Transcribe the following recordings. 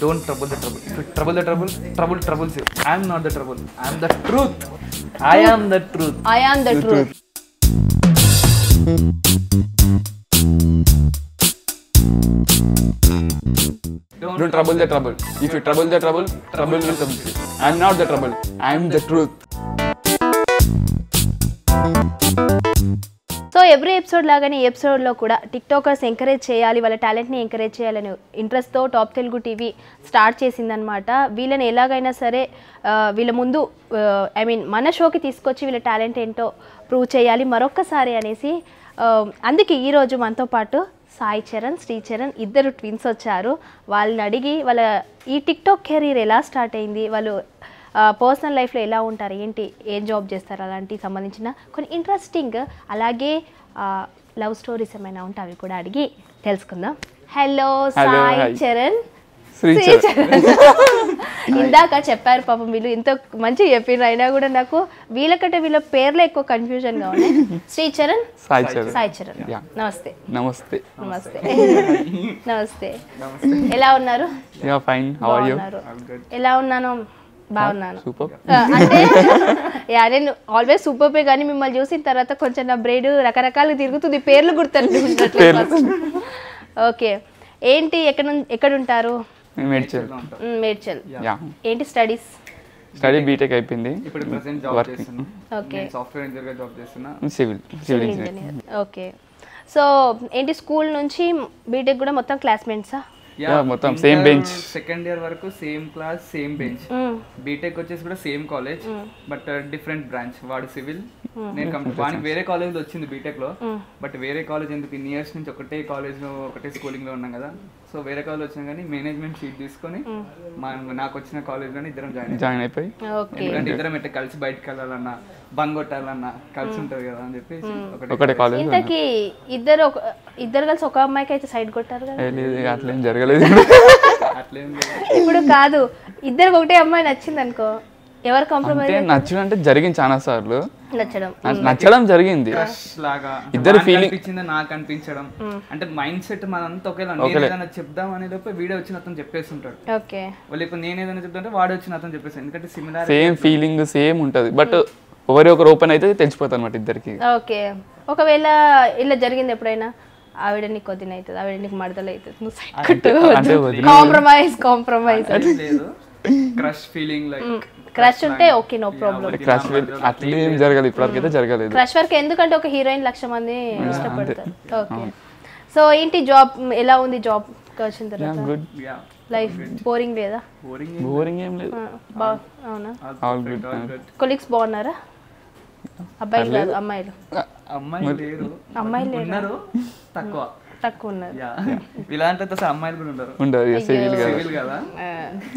Don't trouble the trouble if trouble the trouble trouble troubles I'm not the trouble I'm the truth I am the truth I am the truth Don't trouble the trouble. If you trouble the trouble, trouble will come to you. I am not the trouble. I am the truth. So every episode లాగానే ఈ ఎపిసోడ్లో కూడా టిక్టాకర్స్ encourage చేయాలి వాళ్ళ టాలెంట్ని encourage చేయాలని ఇంట్రెస్ట్తో top Telugu TV start చేసిందనమాట వీళ్ళని ఎలాగైనా సరే ఆ, వీళ్ళ ముందు ఐ మీన్ మన షోకి తీసుకొచ్చి వీళ్ళ టాలెంట్ ఏంటో ప్రూవ్ చేయాలి మరొక్కసారి అనేసి ఆ, అందుకే ఈరోజు మనతో పాటు సాయి చరణ్ శ్రీ చరణ్ ఇద్దరు ట్విన్స్ వచ్చారు వాళ్ళని అడిగి వాళ్ళ ఈ టిక్టాక్ కెరీర్ ఎలా స్టార్ట్ అయింది వాళ్ళు పర్సనల్ లైఫ్లో ఎలా ఉంటారు ఏంటి ఏం జాబ్ చేస్తారు అలాంటి సంబంధించిన కొన్ని ఇంట్రెస్టింగ్ అలాగే లవ్ స్టోరీస్ ఏమైనా ఉంటే అవి కూడా అడిగి తెలుసుకుందాం hello Hello, Sai hi. Charan Sri Sri Charan ఇందాక చెప్పారు పాపం వీళ్ళు ఇంత మంచిగా చెప్పిన అయినా కూడా నాకు వీళ్ళకంటే వీళ్ళ పేర్లు ఎక్కువ కన్ఫ్యూజన్గా ఉన్నాయి శ్రీ చరణ్ సాయి చరణ్ సాయి చరణ్ Yeah. నమస్తే నమస్తే నమస్తే నమస్తే ఎలా ఉన్నారు yeah fine how are you బాగున్నారు ఎలా ఉన్నాను బాగున్నాను సూపర్ ఆ, అంటే యా నేను ఆల్వేస్ సూపర్ పే కానీ మిమ్మల్ని చూసిన తర్వాత కొంచెం నా బ్రెయిన్ రకరకాలుగా తిరుగుతుంది పేర్లు గుర్తు ఓకే ఏంటి ఎక్కడ నుం- ఎక్కడ ఉంటారు మేడ్చల్ మ్, మేడ్చల్ యా ఏంటి స్టడీస్ స్టడీ బీటెక్ అయిపోయింది ఇప్పుడు ప్రెసెంట్ జాబ్ Working. చేస్తున్నా ఓకే నేను సాఫ్ట్వేర్ ఇంజనీర్ గా జాబ్ చేస్తున్నా civil civil engineer engineer okay so ఏంటి స్కూల్ నుంచి బీటెక్ కూడా మొత్తం క్లాస్మేట్సా Yeah, మొత్తం same bench. సెకండ్ ఇయర్ వరకు same class same bench BTech వచ్చేసి కూడా same college but different branch వాడు సివిల్ నేను కం- వానికి వేరే కాలేజ్ లో వచ్చింది బీటెక్ లో బట్ వేరే కాలేజ్ ఎందుకు ఇన్ని ఇయర్స్ నుంచి ఒకటే కాలేజ్ లో ఒకటే స్కూలింగ్ లో ఉన్నాం కదా సో వేరే కాలేజ్ వచ్చినా కానీ మేనేజ్మెంట్ సీట్ తీసుకొని మా నాకు వచ్చిన కాలేజ్ లోనే ఇద్దరం జాయిన్ అయ్యాం జాయిన్ అయిపోయి ఓకే ఎందుకంటే ఇద్దరం ఎట్ట కలిసి బయటకు వెళ్ళాలన్నా బంగ్ కొట్టాలన్నా కలిసి ఉంటది కదా అని చెప్పేసి ఒకటే ఒకటే కాలేజ్ ఇంతకీ ఇద్దరు ఒక ఇద్దరు కలిసి ఒక అమ్మాయికి అయితే సైడ్ కొట్టారు కదా లేదు ఇక అట్లేం జరగలేదు అట్లేం లేదు ఇప్పుడు కాదు ఇద్దరికి ఒకటే అమ్మాయి నచ్చింది అనుకో ఎవరు కాంప్రమైజ్ అంటే నచ్చడం అంటే జరిగింది చాలా సార్లు నచ్చడం నాకు నచ్చడం జరిగింది క్రష్ లాగా ఇద్దరు వానికి feeling- అనిపించింది నాకు అనిపించడం అంటే మైండ్ సెట్ మనంతా ఒకేలా నేను ఏదైనా చెప్దాం అనే లోపే వీడియో వచ్చి అతను చెప్పేస్తుంటాడు ఓకే వాళ్ళు ఇప్పుడు నేను ఏదైనా చెప్తుంటే వాడు వచ్చి అతను చెప్పేస్తాడు ఎందుకంటే సిమిలార్ సేమ్ ఫీలింగ్ సేమ్ ఉంటుంది బట్ ఒకరి ఒకరు ఓపెన్ అయితే తెలిసిపోతుంది అనమాట ఇద్దరికి ఓకే ఒకవేళ ఇలా జరిగింది ఎప్పుడైనా ఆవిడ నీకు వదిన అవుతుంది ఆవిడ నీకు మడతలు అవుతుంది నువ్వు సైడ్ అంటే కొట్టు వదిన- కాంప్రమైజ్ కాంప్రమైజ్ లేదు క్రష్ ఫీలింగ్ లైక్ క్రష్ ఉంటే ఓకే నో ప్రాబ్లం క్రాష్ అట్లా ఏం జరగలేదు ఇప్పటికైతే జరగలేదు క్రష్ వర్క్ ఎందుకంటే ఒక హీరోయిన్ లక్ష మంది ఇష్టపడతారు ఓకే సో ఏంటి జాబ్ ఎలా ఉంది జాబ్ వచ్చిన తర్వాత గుడ్ లైఫ్ బోరింగ్ లేదా బోరింగ్ బోరింగ్ ఏం లేదు ఆ, బా అవునా ఆల్ గుడ్ కొలీగ్స్ బాగున్నారా అబ్బాయిలు కాదు అమ్మాయిలు అమ్మాయిలు లేరు అమ్మాయిలు లేరా? ఉన్నారు తక్కువ తక్కువ ఉన్నారు యా ఇలాంటి అసలు అమ్మాయిలు కూడా ఉండరు ఉండదు సివిల్ కదా సివిల్ కదా ఆ,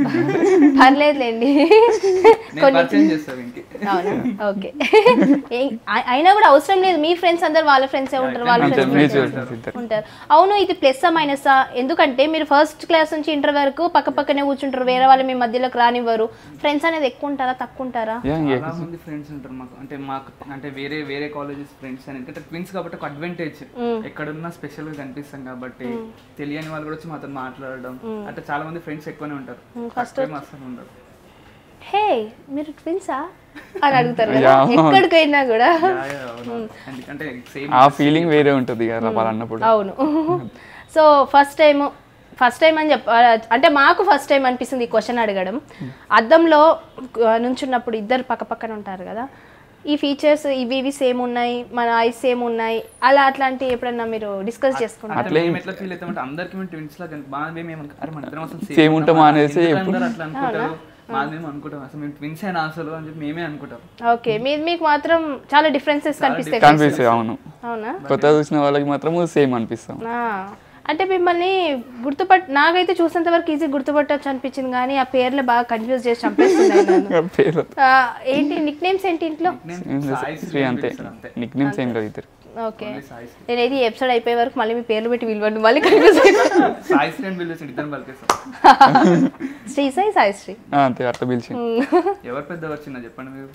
పర్లేదులేండి నేను పరిచయం చేస్తాను ఇంక అవునా ఓకే ఏ- అయి- అయినా కూడా అవసరం లేదు మీ ఫ్రెండ్స్ అందరు వాళ్ళ ఫ్రెండ్సే ఉంటారు వాళ్ళ అంతే ఫ్రెండ్స్ మ్యూచువల్ ఫ్రెండ్స్ ఇద్దరు ఉంటారు అవును ఇది ప్లస్ మైనసా ఎందుకంటే మీరు ఫస్ట్ క్లాస్ నుంచి ఇంటర్ వరకు పక్క పక్కనే కూర్చుంటారు వేరే వాళ్ళు మీ మధ్యలోకి రానివ్వరు ఫ్రెండ్స్ అనేది ఎక్కువ ఉంటారా తక్కువ ఉంటారా యా చాలా మంది ఫ్రెండ్స్ ఉంటారు మాకు అంటే మాకు అంటే వేరే వేరే కాలేజెస్ ఫ్రెండ్స్ అని ఎందుకంటే ట్విన్స్ కాబట్టి ఒక అడ్వాంటేజ్ ఎక్కడున్నా స్పెషల్ గా కనిపిస్తాం కాబట్టి తెలియని వాళ్ళు కూడా వచ్చి మాతో మాట్లాడడం అంటే చాలా మంది ఫ్రెండ్స్ ఎక్కువనే ఉంటారు ఫస్ట్ టైం అసలు ఉండరు హే మీరు ట్విన్సా అని అడుగుతారు కదా Yeah. ఎక్కడికి పోయినా కూడా యా, యా, అవును. ఎందుకంటే సేమ్ ఆ ఫీలింగ్ వేరే ఉంటుంది కదా వాళ్ళు అన్నప్పుడు అవును so first time first time అని చెప్ప అంటే మాకు ఫస్ట్ టైం అనిపిస్తుంది ఈ క్వశ్చన్ అడగడం అద్దంలో ఆ, నుంచున్నప్పుడు ఇద్దరు పక్క పక్కన ఉంటారు కదా ఈ ఫీచర్స్ ఇవి ఇవి సేమ్ ఉన్నాయి మన ఐస్ సేమ్ ఉన్నాయి అలా అట్లాంటి ఎప్పుడన్నా మీరు డిస్కస్ చేసుకుంటారు అంటే మేము ఎట్లా ఫీల్ అవుతామంటే అందరికి మేము ట్విన్స్ లా కనిపి- మా మేము ఏమనుకో అరే మన ఇద్దరం అసలు Same ఉంటామా అనేసి ఎందుకు అందరూ అట్లా అనుకుంటారు మాది మేము అనుకుంటాం అసలు మేము ట్విన్స్ అయినా అసలు అని చెప్పి మేమే అనుకుంటాం ఓకే మీ మీకు మాత్రం చాలా డిఫరెన్సెస్ కనిపిస్తాయి కనిపిస్తుంది అవును అవునా కొత్తగా చూసిన వాళ్ళకి మాత్రం సేమ్ అనిపిస్తాం ఆ, అంటే మిమ్మల్ని గుర్తుపట్ నాకైతే చూసినంత వరకు ఈజీ గుర్తుపట్టచ్చు అనిపించింది కానీ ఆ పేర్లు బాగా కన్ఫ్యూజ్ చేసి చంపేస్తున్నాయి నన్ను. పేరు ఆ, ఏంటి నిక్ నేమ్స్ ఏంటి ఇంట్లో శ్రీ అంతే నిక్ నేమ్స్ ఏం కాదు ఇద్దరు ఓకే నేనైతే ఈ ఎపిసోడ్ అయిపోయే వరకు మళ్ళీ మీ పేర్లు పెట్టి విలువండి మళ్ళీ కన్ఫ్యూజ్ అయిపోయి సాయి స్టాండ్ బిల్ చేసి ఇద్దరం పలికేస్తాం శ్రీ సాయి సాయి శ్రీ ఆ, అంతే అట్లా పిలిచి ఎవరు పెద్ద వచ్చిందా చెప్పండి మీరు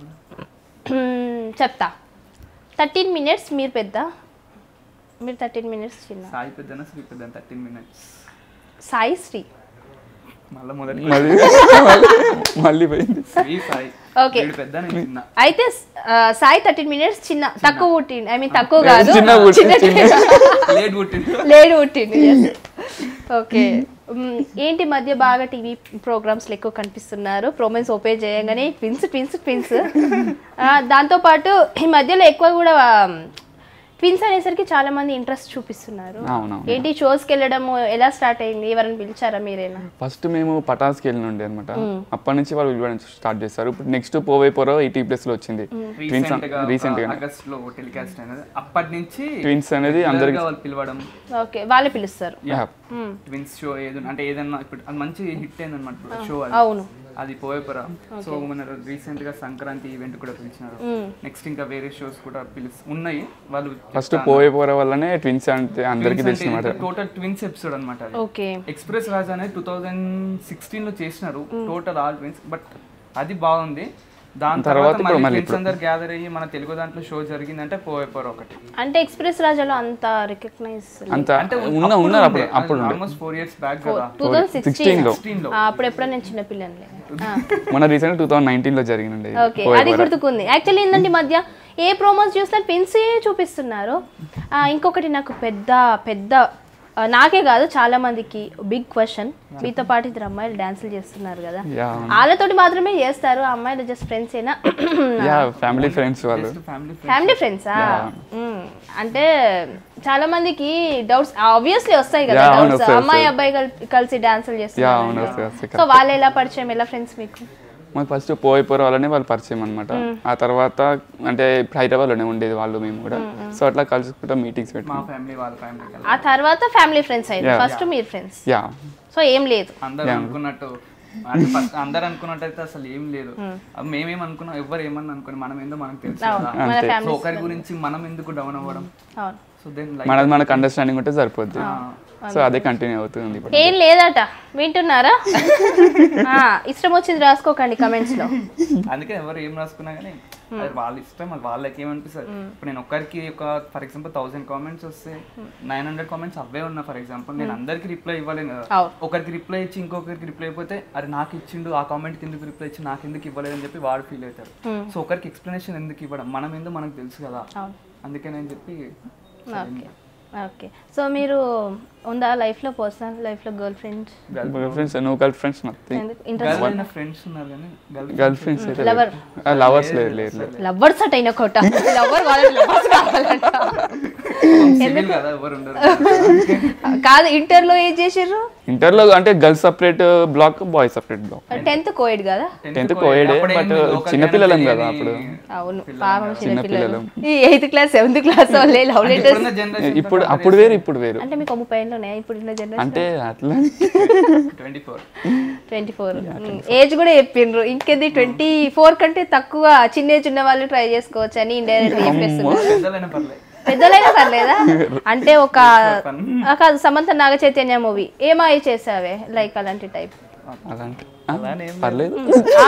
మ్మ్, చెప్తా థర్టీన్ మినిట్స్ మీరు పెద్ద మీరు థర్టీన్ మినిట్స్ చిన్న సాయి పెద్దనా శ్రీ పెద్ద థర్టీన్ మినిట్స్ సాయి శ్రీ మళ్ళీ మొదటి మళ్ళీ మళ్ళీ మళ్ళీ పోయింది శ్రీ సాయి Okay. వీడు పెద్ద నేను చిన్న అయితే ఆ, సాయి థర్టీన్ మినిట్స్ చిన్న తక్కువ పుట్టిండు ఐ మీన్ తక్కువ కాదు చిన్న పుట్టి- చిన్న- లేట్ పుట్టింది లేడు పుట్టిండు ఓకే మ్, ఏంటి మధ్య బాగా టీవీ ప్రోగ్రామ్స్ ఎక్కువ కనిపిస్తున్నారు ప్రోమెన్స్ ఓపెన్ చేయగానే ట్విన్స్ ట్విన్స్ ట్విన్స్ దాంతోపాటు ఈ మధ్యలో ఎక్కువ కూడా ట్విన్స్ అనేసరికి చాలా మంది ఇంట్రెస్ట్ చూపిస్తున్నారు అవునవును. ఏంటి షోస్కి వెళ్ళడము ఎలా స్టార్ట్ అయింది ఎవరైనా పిలిచారా మీరేనా ఫస్ట్ మేము పటాస్కి వెళ్ళి ఉండే అనమాట అప్పటి నుంచి వాళ్ళు పిలవడం స్టార్ట్ చేస్తారు ఇప్పుడు నెక్స్ట్ పోవే పోరో ఎయిటీ ప్లస్ లో వచ్చింది ట్విన్స్ రీసెంట్ గా రీసెంట్ గా ఆగస్ట్ లో టెలికాస్ట్ అనేది అప్పటి నుంచి ట్విన్స్ అనేది regular అందరికి గా వాళ్ళు పిలవడం ఓకే వాళ్ళే పిలుస్తారు Yeah. ట్విన్స్ షో ఏదైనా అంటే ఏదన్నా ఇప్పుడు అది మంచి హిట్ అయింది అనమాట షో అది అవును అది పోయేపరా సో మన రీసెంట్ గా సంక్రాంతి ఈవెంట్ కూడా పిలిచినారు నెక్స్ట్ ఇంకా వేరే షోస్ కూడా పిలిచి ఉన్నాయి వాళ్ళు ఫస్ట్ పోవే పోరే వల్లనే ట్విన్స్ అంటే అందరికి తెలిసిన మాట టోటల్ ట్విన్స్ ఎపిసోడ్ అనమాట అది ఓకే ఎక్స్ప్రెస్ రాజ్ అనేది టూ థౌజండ్ సిక్స్టీన్ లో చేసినారు టోటల్ ఆల్ ట్విన్స్ బట్ అది బాగుంది దాని తర్వాత ఇప్పుడు మళ్ళీ ట్విన్స్ అందరు గ్యాదర్ అయ్యి మన తెలుగు దాంట్లో షో జరిగిందంటే పోయేపోరు ఒకటి అంటే ఎక్స్ప్రెస్ రాజాలో అంత రికగ్నైజ్ అంత ఉన్న ఉన్నారు అప్పుడు అప్పుడు ఉండే. ఆల్మోస్ట్ ఫోర్ ఇయర్స్ బ్యాక్ కదా టూ థౌజండ్ సిక్స్టీన్ 16 లో సిక్స్టీన్ లో అప్పుడు ఎప్పుడో నేను చిన్న పిల్లనిలే మన రీసెంట్ టూ థౌసండ్ నైన్టీన్ లో జరిగినండి ఓకే అది గుర్తుకుంది యాక్చువల్లీ ఏంటంటే ఈ మధ్య ఏ ప్రోమోస్ చూసినా ట్విన్స్ చూపిస్తున్నారు ఆ, ఇంకొకటి నాకు పెద్ద పెద్ద ఆ, నాకే కాదు చాలా మందికి బిగ్ క్వశ్చన్ మీతో పాటు ఇద్దరు అమ్మాయిలు డాన్సులు చేస్తున్నారు కదా యా వాళ్ళతోటి మాత్రమే చేస్తారు ఆ అమ్మాయిలు జస్ట్ ఫ్రెండ్స్ ఏనా యా ఫ్యామిలీ ఫ్రెండ్స్ వాళ్ళు ఫ్యామిలీ ఫ్యామిలీ ఫ్రెండ్సా అంటే చాలా మందికి డౌట్స్ ఆబ్వియస్లీ వస్తాయి కదా Yeah, అవును, డౌట్స్ వస్తాయి, అమ్మాయి వస్తాయి. అబ్బాయి కల్- కలిసి డాన్సులు యా అవును చేస్తున్నారు వస్తాయి, వస్తాయి. సో వాళ్ళు ఎలా పరిచయం ఎలా ఫ్రెండ్స్ మీకు మాకు ఫస్ట్ పోయిపోరు వాళ్ళనే వాళ్ళు పరిచయం అనమాట ఆ తర్వాత అంటే ఇప్పుడు హైదరాబాద్లోనే ఉండేది వాళ్ళు మేము కూడా సో అట్లా కలుసుకుంటా మీటింగ్స్ మా పెట్టుకున్నాం ఫ్యామిలీ వాళ్ళ ఫ్యామిలీ కదా ఆ తర్వాత ఫ్యామిలీ ఫ్రెండ్స్ అయింది Yeah. ఫస్ట్ మీరు ఫ్రెండ్స్ యా సో ఏం లేదు అందరు అనుకున్నట్టు అంటే ఫస్ట్ అందరు అనుకున్నట్టు అయితే అసలు ఏం లేదు అవి మేమేం అనుకున్నాం ఎవరు ఏమన్నా అనుకుని మనం ఏందో మనకు తెలుసు కదా మన అంతే. సో ఫ్యామిలీ ఒకరి గురించి మనం ఎందుకు డౌన్ అవ్వడం అవును సో దెన్ లైక్ మనది మనకు అండర్స్టాండింగ్ ఉంటే సరిపోద్ది సో అదే కంటిన్యూ అవుతుంది ఇప్పుడు ఏం లేదట వింటున్నారా ఆ, ఇష్టం వచ్చింది రాసుకోకండి కమెంట్స్ లో అందుకే ఎవరు ఏం రాసుకున్నా కానీ అది వాళ్ళ ఇష్టం అది వాళ్ళకి ఏమనిపిస్తుంది ఇప్పుడు నేను ఒక్కరికి ఒక ఫర్ ఎగ్జాంపుల్ థౌసండ్ కామెంట్స్ వస్తే నైన్ హండ్రెడ్ కామెంట్స్ అవే ఉన్నా ఫర్ ఎగ్జాంపుల్ నేను అందరికి రిప్లై ఇవ్వలేను కదా అవును. ఒకరికి రిప్లై ఇచ్చి ఇంకొకరికి రిప్లై అయిపోతే అరే నాకు ఇచ్చిండు ఆ కామెంట్ కిందకి రిప్లై ఇచ్చి నాకు ఎందుకు ఇవ్వలేదు అని చెప్పి వాడు ఫీల్ అవుతారు సో ఒకరికి ఎక్స్ప్లెనేషన్ ఎందుకు ఇవ్వడం మనం ఏందో మనకు తెలుసు కదా అవును అందుకే నేను చెప్పి ఓకే ఓకే సో మీరు ఉందా లైఫ్ లో పర్సనల్ లైఫ్ లో girl friend girl friends no girl friends nothing ఎందుకు ఇంట్రెస్ట్ గర్ల్ అయిన ఫ్రెండ్స్ ఉన్నారు కానీ గర్ల్ గర్ల్ ఫ్రెండ్స్ అయితే Lover. లవర్స్ లేదు లేదు లేదు లవ్వర్స్ అట్ అయిన కోట లవ్వర్ వాళ్ళకి లవ్వర్స్ కావాలంట సివిల్ కదా ఎవరు ఉండరు కాదు ఇంటర్ లో ఏం చేసిర్రు ఇంటర్లో అంటే girls separate block boys separate block tenth coed కదా టెన్త్ కోయడే బట్ చిన్నపిల్లలం కదా అప్పుడు అవును పాపం చిన్న చిన్న పిల్లలు పిల్లలు. ఈ ఎయిత్ క్లాస్ సెవెంత్ క్లాస్ వాళ్ళే లవ్ లెటర్స్ ఇప్పుడున్న జనరేషన్ ఇప్పుడు అప్పుడు వేరు ఇప్పుడు వేరు అంటే మీకు ముప్పై ఏళ్ళు ఉన్నాయి ఇప్పుడు ఉన్న జనరేషన్ అంటే అట్లా twenty four twenty four age కూడా చెప్పిండ్రు ఇంకేది ట్వంటీ ఫోర్ కంటే తక్కువ చిన్న ఏజ్ ఉన్న వాళ్ళు ట్రై చేసుకోవచ్చు అని ఇండైరెక్ట్ చెప్పేస్తున్నారు పెద్దలైనా పర్లేదు పెద్దలైనా పర్లేదా అంటే ఒక ఆ కాదు సమంత నాగ చైతన్య మూవీ ఏమాయి చేసావే లైక్ అలాంటి టైప్ అలాంటి ఆ, పర్లేదు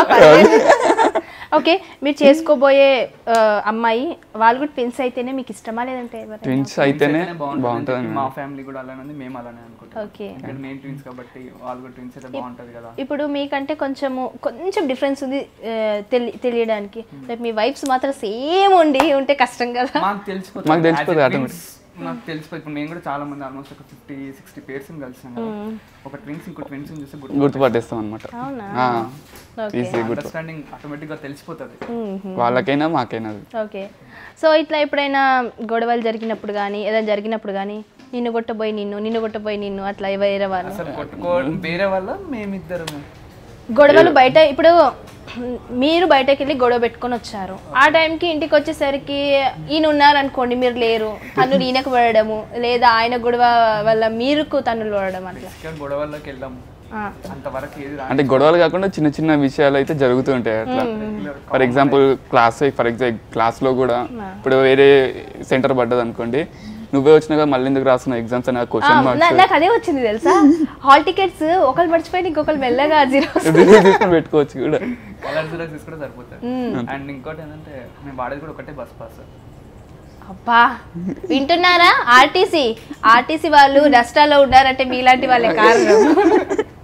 ఓకే మీరు చేసుకోబోయే ఆ, అమ్మాయి వాళ్ళు కూడా ట్విన్స్ అయితేనే మీకు ఇష్టమా లేదంటే ఎవరైనా? ట్విన్స్ అయితేనే బాగుంటుంది బాగుంటుంది మా ఫ్యామిలీ కూడా అలానే ఉంది మేము అలానే అనుకుంటాం ఓకే ఇక్కడ మేము ట్విన్స్ కాబట్టి వాళ్ళు కూడా ట్విన్స్ అయితే బాగుంటది కదా ఇప్పుడు మీకంటే కొంచెము కొంచెం డిఫరెన్స్ ఉంది ఆ, తెలి తెలియడానికి రేపు మీ వైఫ్స్ మాత్రం సేమ్ ఉండి ఉంటే కష్టం కదా మాకు తెలిసిపోతుంది మాకు తెలిసిపోతుంది As a automatic. twins, నాకు తెలిసిపోతుంది ఇప్పుడు మేము కూడా చాలా మంది ఆల్మోస్ట్ ఒక ఫిఫ్టీ సిక్స్టీ పేర్స్ కలిసాం కదా ఒక ట్విన్స్ ఇంకో ట్విన్స్ చూస్తే గుర్తు గుర్తుపట్టేస్తాం అనమాట అవునా ఓకే ఈజీ గుర్తు అండర్స్టాండింగ్ ఆటోమేటిక్ గా తెలిసిపోతుంది వాళ్ళకైనా మాకైనా అది. ఓకే సో ఇట్లా ఎప్పుడైనా గొడవలు జరిగినప్పుడు కానీ ఏదైనా జరిగినప్పుడు కానీ నిన్ను కొట్టబోయి నిన్ను నిన్ను కొట్టబోయి నిన్ను అట్లా వేరే వాళ్ళు అసలు కొట్టుకో వేరే వల్ల మేమిద్దరము గొడవలు బయట ఇప్పుడు మీరు బయటకు వెళ్ళి గొడవ పెట్టుకొని వచ్చారు ఆ టైంకి ఇంటికి వచ్చేసరికి ఈయన ఉన్నారనుకోండి మీరు లేరు తన్నులు ఈయనకు పడడము లేదా ఆయన గొడవ వల్ల మీరుకు తన్నులు పడడం అట్లా ఇక్కడ గొడవల్లోకి వెళ్ళాము ఆ, అంతవరకు ఏది రా అంటే గొడవలు కాకుండా చిన్న చిన్న విషయాలు అయితే జరుగుతూ ఉంటాయి అట్లా for example class for example క్లాస్లో కూడా ఇప్పుడు వేరే సెంటర్ పడ్డది అనుకోండి నువ్వే వచ్చినాక మళ్ళీ ఎందుకు రాసిన ఎగ్జామ్స్ అనే ఆ, క్వశ్చన్ నా- మార్క్స్ నాకు అదే వచ్చింది తెలుసా హాల్ టికెట్స్ ఒకళ్ళు మర్చిపోయి ఇంకొకరు మెల్లగా జీరో తీసుకొని పెట్టుకోవచ్చు కూడా కలర్ జిరాక్స్ తీసుకుంటే సరిపోతుంది అండ్ ఇంకోటి ఏంటంటే మేము వాడేది కూడా ఒకటే బస్ పాస్ అబ్బా వింటున్నారా ఆర్టీసీ ఆర్టీసీ వాళ్ళు నష్టాల్లో ఉన్నారంటే మీలాంటి వాళ్ళే కారణం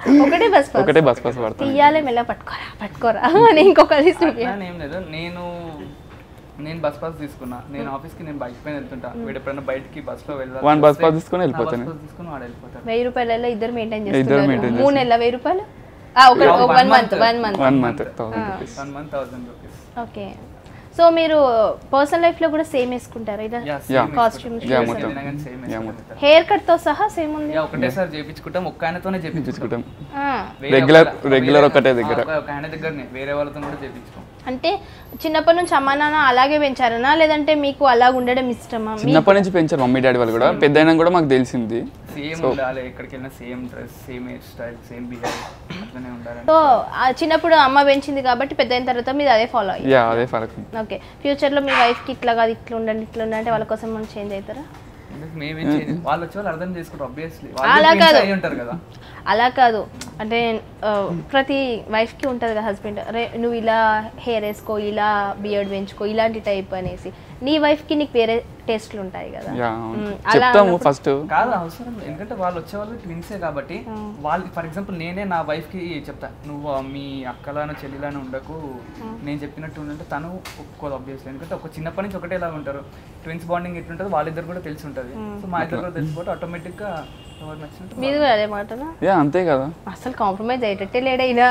ఒకటే బస్ పాస్ ఒకటే బస్ పాస్ పడతాను తీయాలి మెల్ల పట్టుకోరా పట్టుకోరా అని ఇంకొక లిస్ట్ అట్లా అని ఏం లేదు నేను నేను బస్ పాస్ తీసుకున్నా నేను ఆఫీస్కి నేను బైక్ పైన వెళ్తుంటా వీడు ఎప్పుడైనా బయటికి బస్ లో వెళ్ళాలి One bus pass తీసుకొని వెళ్ళిపోతాను. బస్ పాస్ తీసుకొని వాడు వెళ్ళిపోతాడు వెయ్యి రూపాయలలో ఇద్దరు మెయింటైన్ ఇద్దరు చేస్తున్నారు maintain మూడు నెలల వెయ్యి రూపాయలు ఆ, ఒక Yeah, one one month month. One month one month thousand rupees one month thousand rupees okay so మీరు పర్సనల్ లైఫ్ లో కూడా సేమ్ వేసుకుంటారా ఇలా Yeah. Costume Yeah, shoes మొత్తం. సేమ్ Yeah, మొత్తం. హెయిర్ కట్ తో సహా సేమ్ ఉంది ఒకటేసారి చేపించుకుంటాం ఒక్క ఆయనతోనే చేపించుకుంటాం చూసుకుంటాం ఆ, వేరే Regular- వాళ్ళ- regular వేరే- ఒకటే దగ్గర. ఆ, ఒక ఆయన దగ్గరనే వేరే వాళ్ళతో కూడా చేపించుకోం అంటే చిన్నప్పటి నుంచి అమ్మా నాన్న అలాగే పెంచారనా లేదంటే మీకు అలా ఉండడం ఇష్టమా మీ- చిన్నప్పటి నుంచి పెంచారు మమ్మీ డాడీ వాళ్ళు కూడా పెద్ద అయినా కూడా మాకు తెలిసింది సేమ్ ఉండాలి ఎక్కడికి వెళ్ళినా same dress same hair style same behave అట్లనే ఉండాలి సో ఆ చిన్నప్పుడు అమ్మ పెంచింది కాబట్టి పెద్ద అయిన తర్వాత మీరు అదే ఫాలో అయ్యారు యా అదే ఫరక్ ఓకే ఫ్యూచర్ లో మీ వైఫ్ కి ఇట్లా కాదు ఇట్లా ఉండండి ఇట్లా ఉండండి అంటే వాళ్ళ కోసం మనం చేంజ్ అవుతారా మేమేం చేయలేదు వాళ్ళు వచ్చి వాళ్ళు అర్థం చేసుకుంటారు ఆబ్వియస్లీ అలా వాళ్ళు కాదు. అయి ఉంటారు కదా అలా కాదు అంటే ఆ, ప్రతి wife కి ఉంటుంది కదా హస్బెండ్ రే నువ్వు ఇలా హెయిర్ వేసుకో ఇలా బియర్డ్ పెంచుకో ఇలాంటి టైప్ అనేసి నీ wife కి నీకు వేరే టేస్ట్లు ఉంటాయి కదా యా మ్మ్. అలా చెప్తాము అన్నప్పుడు- ఫస్ట్ కాదు అవసరం లేదు. ఎందుకంటే వాళ్ళు వచ్చేవాళ్ళు ట్విన్సే కాబట్టి వాళ్ళు ఫర్ ఎగ్జాంపుల్ నేనే నా వైఫ్ కి చెప్తా నువ్వు ఆ మీ అక్కలాను చెల్లిలాను ఉండకు నేను చెప్పినట్టు ఉండంటే తను ఒప్పుకోదు ఆబ్వియస్లీ ఎందుకంటే ఒక చిన్నప్పటి నుంచి ఒకటే ఇలా ఉంటారు ట్విన్స్ బాండింగ్ ఎట్లుంటుందో వాళ్ళిద్దరు కూడా తెలిసి ఉంటుంది సో మా ఇద్దరు కూడా తెలిసిపోతే ఆటోమేటిక్ గా ఎవరు నచ్చినట్టు మీది కూడా అదే మాటనా యా అంతే కదా అసలు కాంప్రమైజ్ అయ్యేటట్టే లేడైనా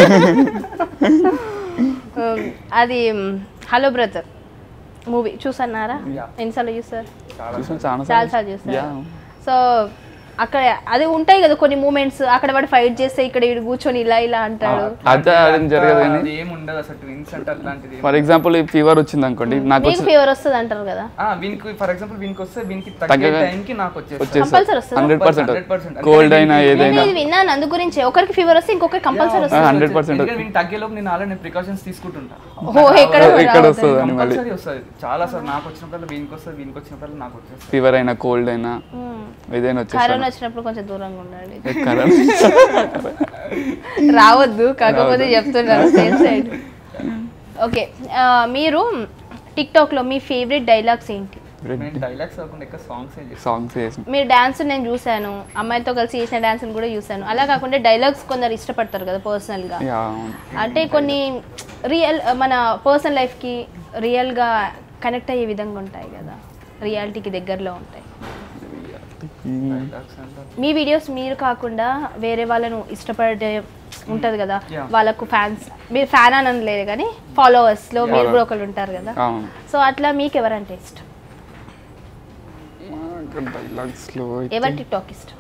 ఉమ్, అది హలో బ్రదర్ మూవీ చూసన్నారా ఎన్నిసార్లు చూసారు చూసిన చాలా చాలా సార్లు సార్లు చూసారు యా సో అక్కడ అది ఉంటాయి కదా కొన్ని మూమెంట్స్ అక్కడ వాడు ఫైట్ చేస్తే ఇక్కడ వీడు కూర్చొని ఇలా ఇలా అంటాడు అదే అదేం జరగదు కానీ అది ఏం ఉండదు అసలు ట్విన్స్ అంటే అట్లాంటిది ఏం- ఫర్ ఎగ్జాంపుల్ ఫీవర్ వచ్చింది అనుకోండి నాకు మీకు ఫీవర్ వస్తుంది అంటారు కదా ఆ, వీనికి ఫర్ ఎగ్జాంపుల్ వీనికి వస్తే వీనికి తగ్గే తగ్గగా- టైంకి నాకు వచ్చేస్తుంది వచ్చేసి కంపల్సరీ వస్తుందా హండ్రెడ్ పర్సెంట్ 100%. కోల్డ్ అయినా నేను ఏదైనా ఇది విన్నాను అందు గురించి ఒకరికి ఫీవర్ వస్తే ఇంకొకరికి కంపల్సరీ వస్తుంది హండ్రెడ్ పర్సెంట్ ఎందుకంటే వీనికి తగ్గేలోపు నేను ఆల్రెడీ ప్రికాషన్స్ తీసుకుంటుంటా ఓ ఎక్కడ ఇక్కడ వస్తుంది అని మళ్ళీ కంపల్సరీ వస్తుంది చాలా సార్ నాకు వచ్చినప్పుడు వీనికి వస్తుంది వీనికి వచ్చినప్పుడు నాకు వచ్చేస్తుంది ఫీవర్ అయినా కోల్డ్ అయినా ఉమ్. ఏదైనా వచ్చేస్తాను కరోనా వచ్చినప్పుడు కొంచెం దూరంగా ఉండండి ఎక్కడ రావద్దు కాకపోతే చెప్తున్నారు సేమ్ సైడ్ ఓకే మీరు టిక్ టాక్ లో మీ ఫేవరెట్ డైలాగ్స్ ఏంటి నేను డైలాగ్స్ కాకుండా ఎక్కువ సాంగ్స్ ఏం చేస్తాను సాంగ్స్ చేసి మీరు డాన్స్ నేను చూశాను అమ్మాయితో కలిసి చేసిన డాన్స్ కూడా చూశాను అలా కాకుండా డైలాగ్స్ కొందరు ఇష్టపడతారు కదా పర్సనల్ గా యా అంటే కొన్ని రియల్ మన పర్సనల్ లైఫ్కి రియల్గా కనెక్ట్ అయ్యే విధంగా ఉంటాయి కదా రియాలిటీకి దగ్గరలో ఉంటాయి డైలాగ్స్ అంటే మీ వీడియోస్ మీరు కాకుండా వేరే వాళ్ళను ఇష్టపడే ఉంటుంది కదా Yeah. వాళ్ళకు ఫ్యాన్స్ మీరు ఫ్యాన్ అని అనలేదు కానీ ఫాలోవర్స్లో మీరు కూడా ఒకళ్ళు ఉంటారు కదా అవును సో అట్లా మీకు ఎవరంటే ఇష్టం డైలాగ్స్లో ఎవరి టిక్ టాక్ ఇష్టం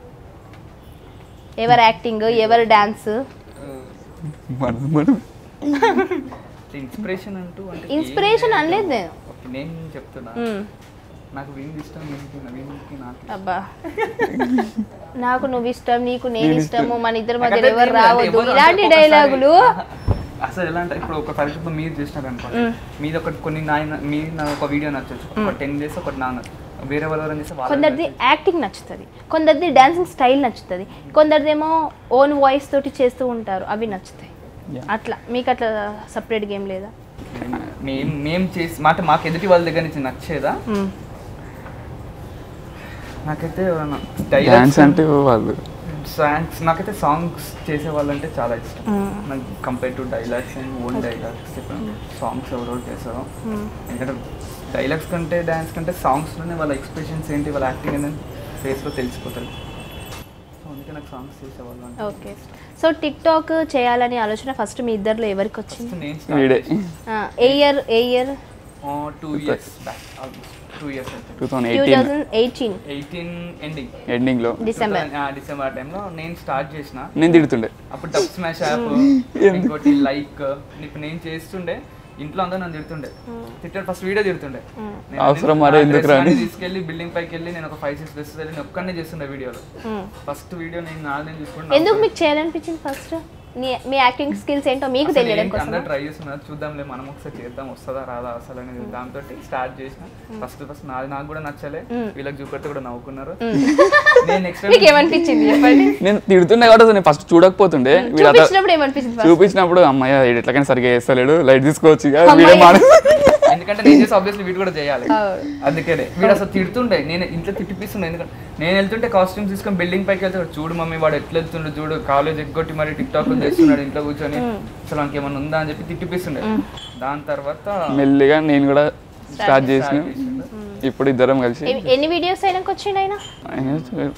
ఎవరి యాక్టింగ్ ఎవరి డాన్స్ మనం మనం ఇన్స్పిరేషన్ అంటూ అంటే ఇన్స్పిరేషన్ అనలేదు నేను ఓకే, నేను చెప్తున్నా మ్మ్. నాకు విన్ ఇష్టం వీనికి వీనికి నాకు అబ్బా నాకు నువ్వు ఇష్టం నీకు నేను నేను ఇష్టము మన ఇద్దరి మధ్య నాకంటే ఎవరు ఏం లేదు, రావద్దు ఎవరు ఇలాంటి అంటే డైలాగులు ఒక్కొక్కసారి- అసలు ఎలా అంటే ఇప్పుడు ఒక ఫర్ ఎగ్జాంపుల్ మీరు చేసినారు అనుకోండి మీది ఒకటి కొన్ని నా మీ నా ఒక వీడియో నచ్చచ్చు ఒక టెన్ డేస్ ఒకటి నా నచ్చ- వేరే వాళ్ళు ఎవరైనా చేస్తే వాళ్ళకి కొందరిది నచ్చచ్చు. యాక్టింగ్ నచ్చుతుంది కొందరిది డాన్సింగ్ స్టైల్ నచ్చుతుంది కొందరిదేమో ఓన్ వాయిస్ తోటి చేస్తూ ఉంటారు అవి నచ్చుతాయి Yeah. అట్లా మీకు అట్లా సపరేట్ గేమ్ లేదా మేము మేము చేసి మాట మాకు ఎదుటి వాళ్ళ దగ్గర నుంచి నచ్చేదా మ్మ్. నాకైతే డాన్స్ అంటే వాళ్ళు సాంగ్స్ నాకైతే సాంగ్స్ చేసే వాళ్ళంటే చాలా ఇష్టం మ్మ్. నాకు compare to dialogues and own dialogues songs ఎవరెవరు చేస్తారో మ్మ్. ఎందుకంటే డైలాగ్స్ కంటే డ్యాన్స్ కంటే సాంగ్స్లోనే వాళ్ళ ఎక్స్ప్రెషన్స్ ఏంటి వాళ్ళ యాక్టింగ్ అనేది ఫేస్లో తెలిసిపోతుంది సో అందుకే నాకు సాంగ్స్ చేసేవాళ్ళు అంటే ఓకే సో టిక్ టాక్ చేయాలని ఆలోచన ఫస్ట్ మీ ఇద్దరిలో ఎవరికి వచ్చింది ఫస్ట్ నేను వీడే start a year a year two years back almost two years అయితే two thousand two eighteen thousand eighteen eighteen ending ఎండింగ్లో డిసెంబర్ డిసెంబర్ టైంలో నేను స్టార్ట్ చేసిన నేను తిడుతుండే అప్పుడు డబ్ స్మాష్ యాప్ ఇంకోటి లైక్ ఇప్పుడు నేను చేస్తుండే ఇంట్లో అందరూ నన్ను తిడుతుండే తిట్టాడు ఫస్ట్ వీడియో తిడుతుండే నేను అవసరం నా మరే dress ఎందుకురా అని. అన్ని తీసుకెళ్లి బిల్డింగ్ పైకి వెళ్ళి నేను ఒక ఫైవ్ సిక్స్ డ్రెస్సెస్ వెళ్ళి నేను ఒక్కనే చేస్తుండే వీడియోలో ఫస్ట్ వీడియో నేను నాలుగు తీసుకుంటే ఎందుకు మీకు చేయాలనిపించింది ఫస్ట్ మీ యాక్టింగ్ స్కిల్స్ ఏంటో మీకు తెలియడం కోసం అందరూ ట్రై చేస్తున్నారు చూద్దాంలే మనం ఒకసారి చేద్దాం వస్తుందా రాదా అసలు అనేది దాంతో స్టార్ట్ చేసిన ఫస్ట్ ఫస్ట్ నాది నాకు కూడా నచ్చలే వీళ్ళకి చూపెడితే కూడా నవ్వుకున్నారు నేను నెక్స్ట్ మీకు ఏమనిపించింది చెప్పండి నేను తిడుతుండే కాబట్టి అసలు నేను ఫస్ట్ చూడకపోతుండే వీడు అట్లా చూపించినప్పుడు ఏమనిపించింది ఫస్ట్ చూపించినప్పుడు అమ్మాయి వీడు ఎట్లకైనా సరిగా చేస్తలేడు లైట్ తీసుకోవచ్చు ఇక వీడియో మానే ఎందుకంటే నేను చేసి ఆబ్వియస్లీ వీడు కూడా చేయాలి అవును. అందుకనే వీడు అసలు తిడుతుండే నేను ఇంట్లో తిట్టిపిస్తుండే ఎందుకంటే నేను వెళ్తుంటే కాస్ట్యూమ్స్ తీసుకొని బిల్డింగ్ పైకి వెళ్తాడు చూడు మమ్మీ వాడు ఎట్లా వెళ్తుండే చూడు కాలేజ్ ఎగ్గొట్టి మరి టిక్ టాక్ చేస్తున్నాడు ఇంట్లో కూర్చొని అసలు మనకి ఏమన్నా ఉందా అని చెప్పి తిట్టిపిస్తుండే దాని తర్వాత మెల్లిగా నేను కూడా స్టార్ట్ చేసిన ఇప్పుడు ఇద్దరం కలిసి ఎన్ని- ఎన్ని వీడియోస్ అయినాక వచ్చిండు ఆయన ఆయన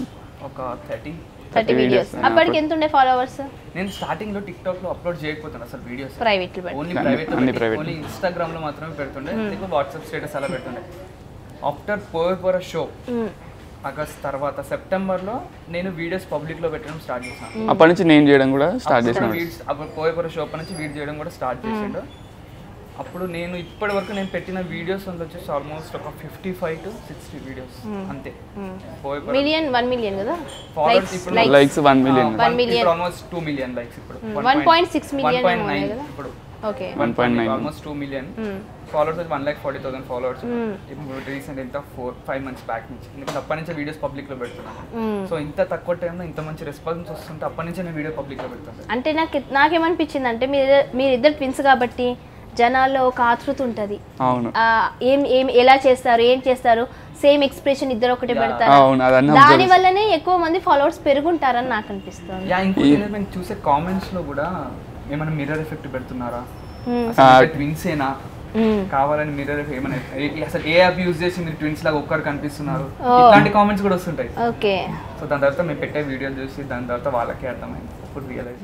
ఒక థర్టీ థర్టీ వీడియోస్ videos. అప్పటికి ఎంత ఉండే ఫాలోవర్స్ నేను స్టార్టింగ్ లో టిక్ టాక్ లో అప్లోడ్ చేయకపోతాను అసలు వీడియోస్ ప్రైవేట్ పెట్టి ఓన్లీ అన్ని- ప్రైవేట్ అన్ని private. ఓన్లీ ఇన్స్టాగ్రామ్ లో మాత్రమే పెడుతుండే ఎక్కువ వాట్సాప్ స్టేటస్ అలా పెడుతుండే after four for show August తర్వాత సెప్టెంబర్ లో నేను వీడియోస్ పబ్లిక్ లో పెట్టడం స్టార్ట్ చేశాను అప్పటి నుంచి నేను చేయడం కూడా స్టార్ట్ చేసిన వీడ్స్ అప్పుడు పోయే పోయే షో నుంచి వీడియో చేయడం కూడా స్టార్ట్ చేసిండు అప్పుడు నేను ఇప్పటి వరకు నేను పెట్టిన వీడియోస్ అంతా వచ్చేసి ఆల్మోస్ట్ ఒక fifty five to sixty videos అంతే పోయే పోయే మిలియన్ వన్ మిలియన్ కదా ఫాలోవర్స్ ఇప్పుడు likes one million One million. Almost two million likes ఇప్పుడు 1.6 million పాయింట్ ఉన్నాయి నైన్ కదా? ఇప్పుడు okay one point nine almost two million followers వచ్చి one lakh forty thousand followers ఇప్పుడు రీసెంట్ ఎంత ఫోర్ ఫైవ్ మంత్స్ బ్యాక్ నుంచి ఎందుకంటే అప్పటి నుంచి వీడియోస్ పబ్లిక్ లో పెడుతున్నాను సో ఇంత తక్కువ టైంలో ఇంత మంచి రెస్పాన్స్ వస్తుంటే అప్పటి నుంచి నేను వీడియో పబ్లిక్ లో పెడుతున్నాను అంటే నాకు నాకేమనిపించింది అంటే మీరు మీరిద్దరు ట్విన్స్ కాబట్టి జనాల్లో ఒక ఆతృత ఉంటుంది అవును ఏం ఏం ఎలా చేస్తారు ఏం చేస్తారు సేమ్ ఎక్స్ప్రెషన్ ఇద్దరు ఒకటే పెడతారు అవును అదన్నీ దాని వల్లనే ఎక్కువ మంది ఫాలోవర్స్ పెరుగుంటారని నాకు అనిపిస్తుంది యా ఇంకోటి ఏంటంటే మేము చూసే కామెంట్స్ లో కూడా ఏమైనా మిర్రర్ ఎఫెక్ట్ పెడుతున్నారా Hmm. ట్విన్స్ ఏనా కావాలని మిర్రర్ ఏమైనా ఏ- అసలు ఏ యాప్ యూజ్ చేసి మీరు ట్విన్స్ లాగా ఒక్కరు కనిపిస్తున్నారు ఇట్లాంటి కామెంట్స్ కూడా వస్తుంటాయి ఓకే సో దాని తర్వాత మేము పెట్టే వీడియోలు చూసి దాని తర్వాత వాళ్ళకే అర్థమైంది అప్పుడు రియలైజ్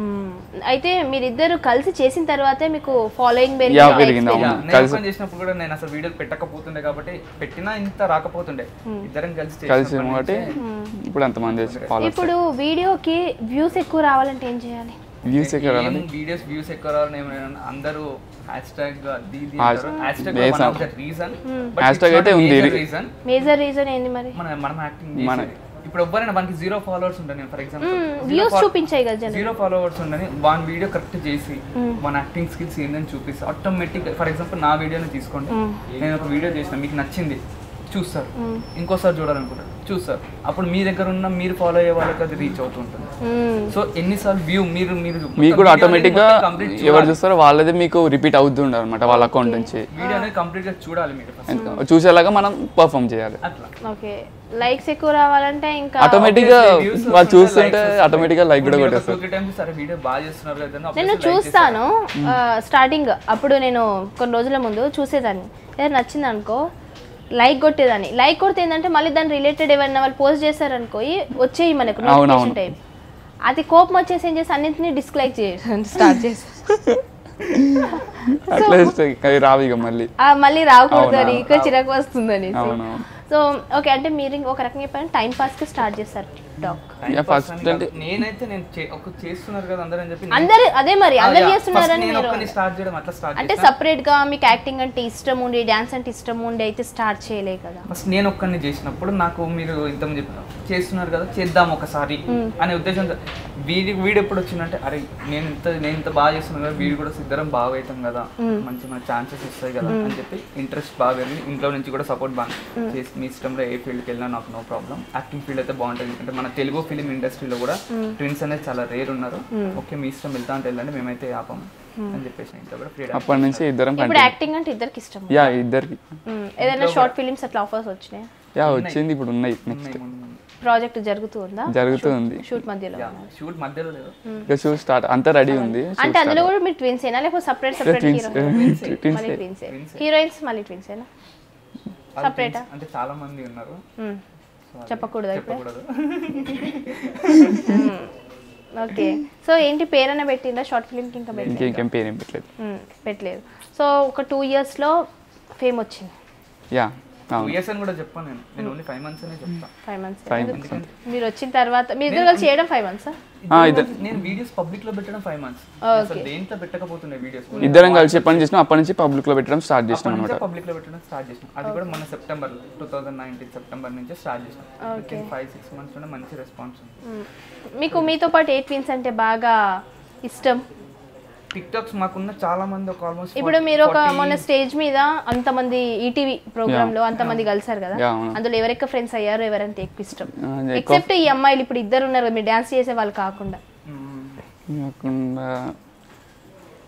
అయితే మీరిద్దరు కలిసి చేసిన తర్వాతే మీకు ఫాలోయింగ్ యా, పెరిగింది, అవును. నేను కలిసి- ఓపెన్ చేసినప్పుడు కూడా నేను అసలు వీడియోలు పెట్టకపోతుండే కాబట్టి పెట్టినా ఇంత రాకపోతుండే ఇద్దరం కలిసి కలిసి చేసినప్పటి కాబట్టి నుంచే ఇప్పుడు అంతమంది ఫాలోవర్స్ ఇప్పుడు వీడియోకి వ్యూస్ ఎక్కువ రావాలంటే ఏం చేయాలి వ్యూస్ ఎక్కడ రావాలి వీడియోస్ వ్యూస్ ఎక్కువ రావాలని ఏమైనా అందరూ హ్యాష్ ట్యాగ్ అది ఇది Hash- hashtag Yes, one of the reason Hashtag అయితే ఉంది. రీజన్ మేజర్ రీజన్ ఏంది మరి మన మనం యాక్టింగ్ మన- ఇప్పుడు ఎవ్వరైనా మనకి జీరో ఫాలోవర్స్ ఉంటాయి ఫర్ ఎగ్జాంపుల్ వ్యూస్ చూపించాయి కదా జనం జీరో ఫాలోవర్స్ ఉండని వన్ వీడియో కరెక్ట్ చేసి మన యాక్టింగ్ స్కిల్స్ ఏందని చూపిస్తే ఆటోమేటిక్ ఫర్ ఎగ్జాంపుల్ నా వీడియోని తీసుకోండి నేను ఒక వీడియో చేసిన మీకు నచ్చింది చూస్తారు ఇంకోసారి చూడాలనుకుంటారు చూస్తారు అప్పుడు మీ దగ్గర ఉన్న మీరు ఫాలో అయ్యే వాళ్ళకి అది రీచ్ అవుతుంటుంది మ్మ్. సో ఎన్నిసార్లు వ్యూ మీరు మీరు మీకు కూడా ఆటోమేటిక్ గా ఎవరు చూస్తారో వాళ్ళదే మీకు రిపీట్ అవుతుండాలి అనమాట వాళ్ళ అకౌంట్ నుంచి వీడియో అనేది కంప్లీట్ గా చూడాలి మీరు first. చూసేలాగా మనం పర్ఫామ్ చేయాలి అట్లా ఓకే లైక్స్ ఎక్కువ రావాలంటే ఇంకా ఆటోమేటిక్ గా Obviously, views వాళ్ళు వస్తుంటే చూస్తుంటే likes ఆటోమేటిక్ గా లైక్ కూడా ఇప్పుడు మీరు ఒక కొట్టేస్తారు two, three times సరే వీడియో బాగా చేస్తున్నారు కదా అని నేను obviously like చూస్తాను స్టార్టింగ్ అప్పుడు నేను కొన్ని రోజుల ముందు చూసేదాన్ని ఏదైనా నచ్చింది అనుకో లైక్ కొట్టేదాన్ని లైక్ కొడితే ఏంటంటే మళ్ళీ దాని రిలేటెడ్ ఏమైనా వాళ్ళు పోస్ట్ చేశారనుకో ఈ వచ్చేయి మనకు అవునవును. నోటిఫికేషన్ టైం అది కోపం వచ్చేసి ఏం చేసి అన్నింటినీ డిస్లైక్ చేసి స్టార్ట్ చేసి అట్లా అవి రావు ఇక మళ్ళీ ఆ, మళ్ళీ రాకూడదని అవునా? ఇక్కడ చిరాకు వస్తుందని అవునవును సో ఓకే అంటే మీరు ఒక రకంగా చెప్పాను టైం పాస్కి స్టార్ట్ చేస్తారు TikTok Time Yeah, pass first అని కాదు. అంటే- నేనైతే నేను చే- ఒక చేస్తున్నారు కదా అందరూ అని చెప్పి నేను- అందరు అదే మరి ఆ, అందరు yeah, చేస్తున్నారని first నేను మీరు ఒక్కని స్టార్ట్ చేయడం అట్లా స్టార్ట్ అంటే సపరేట్ గా మీకు యాక్టింగ్ అంటే ఇష్టం ఉండి డాన్స్ అంటే ఇష్టం ఉండి అయితే స్టార్ట్ చేయలే కదా ఫస్ట్ నేను ఒక్కరిని చేసినప్పుడు నాకు మీరు ఇంత చెప్పిన చేస్తున్నారు కదా చేద్దాం ఒకసారి అనే ఉద్దేశంతో వీడి వీడు ఎప్పుడు వచ్చిందంటే అరే నేను ఇంత నేను ఇంత బాగా చేస్తున్నాను కదా వీడు కూడా ఇద్దరం బాగా అవుతాం కదా మంచి మంచి ఛాన్సెస్ వస్తాయి కదా అని చెప్పి ఇంట్రెస్ట్ బాగా పెరిగింది ఇంట్లో నుంచి కూడా సపోర్ట్ బాగా చేసి మీ ఇష్టంలో ఏ ఫీల్డ్కి వెళ్ళినా నాకు నో ప్రాబ్లం యాక్టింగ్ ఫీల్డ్ అయితే బాగుంటుంది ఎందుకంటే మన తెలుగు ఫిలిం ఇండస్ట్రీలో కూడా ట్విన్స్ అనేది చాలా రేర్ ఉన్నారు ఓకే మీ ఇష్టం వెళ్తా అంటే వెళ్ళండి మేమైతే ఆపం అని చెప్పేసి ఇంట్లో కూడా ఫ్రీడమ్ అప్పటి నుంచి ఇద్దరం ఇప్పుడు యాక్టింగ్ అంటే ఇద్దరికి ఇష్టం యా ఇద్దరికి మ్మ్. ఏదైనా షార్ట్ ఫిలిమ్స్ అట్లా ఆఫర్స్ వచ్చినాయి యా వచ్చింది ఇప్పుడు ఉన్నాయి నెక్స్ట్ ప్రాజెక్ట్ జరుగుతూ ఉందా జరుగుతూ ఉంది షూట్ మధ్యలో ఉన్నా. షూట్ మధ్యలో లేదు ఇక షూ స్టార్ట్ అంతా రెడీ ఉంది అంటే అందులో కూడా మీరు ట్విన్స్ ఏనా లేకపోతే separate separate twins hero twins మళ్ళీ ట్విన్స్ హీరోయిన్స్ మళ్ళీ ట్విన్స్ ఏనా వాళ్ళు Separate ఆ? twins అంటే చాలా మంది ఉన్నారు So అది చెప్పకూడదా ఇప్పుడు? చెప్పకూడదు ఓకే సో ఏంటి పేరైనా పెట్టిందా షార్ట్ ఫిలింకి ఇంకా పెట్టలేదు ఇంకేం పేరు ఏం పెట్టలేదు మ్మ్. పెట్టలేదు సో ఒక టూ ఇయర్స్లో ఫేమ్ వచ్చింది యా టూ అవును ఇయర్స్ అని కూడా చెప్పాను నేను నేను ఓన్లీ ఫైవ్ మంత్స్ అనే చెప్తా ఫైవ్ మంత్స్ Five months. మీరు వచ్చిన తర్వాత మీరు ఇద్దరు కలిసి చేయడం ఫైవ్ మంత్స్ ఆ, ఇద్దరు నేను వీడియోస్ పబ్లిక్ లో పెట్టడం ఫైవ్ మంత్స్ అసలు దేంట్లో పెట్టకపోతుండే వీడియోస్ ఇద్దరం కలిసి ఎప్పటి చేసినా అప్పటి నుంచి పబ్లిక్ లో పెట్టడం స్టార్ట్ చేసినాం అనమాట పబ్లిక్ లో పెట్టడం స్టార్ట్ చేసినాం అది కూడా మన September two thousand nineteen September నుంచి స్టార్ట్ చేసినాం విత్ ఫైవ్ సిక్స్ మంత్స్ లోనే మంచి రెస్పాన్స్ ఉంది మీకు మీతో పాటు ఏ ట్విన్స్ అంటే బాగా ఇష్టం టిక్ టాక్స్ మాకున్న చాలా మంది ఒక ఆల్మోస్ట్ ఇప్పుడు మీరు ఒక మొన్న స్టేజ్ మీద అంతమంది ఈటీవీ ప్రోగ్రామ్ లో అంతమంది కలిసారు కదా Yeah, అవును. అందులో ఎవరెక్క ఫ్రెండ్స్ అయ్యారు ఎవరంటే ఎక్కువ ఇష్టం ఆ, ఎక్కువ ఎక్సెప్ట్ ఈ అమ్మాయిలు ఇప్పుడు ఇద్దరు ఉన్నారు కదా, మీరు డాన్స్ చేసే వాళ్ళు కాకుండా కాకుండా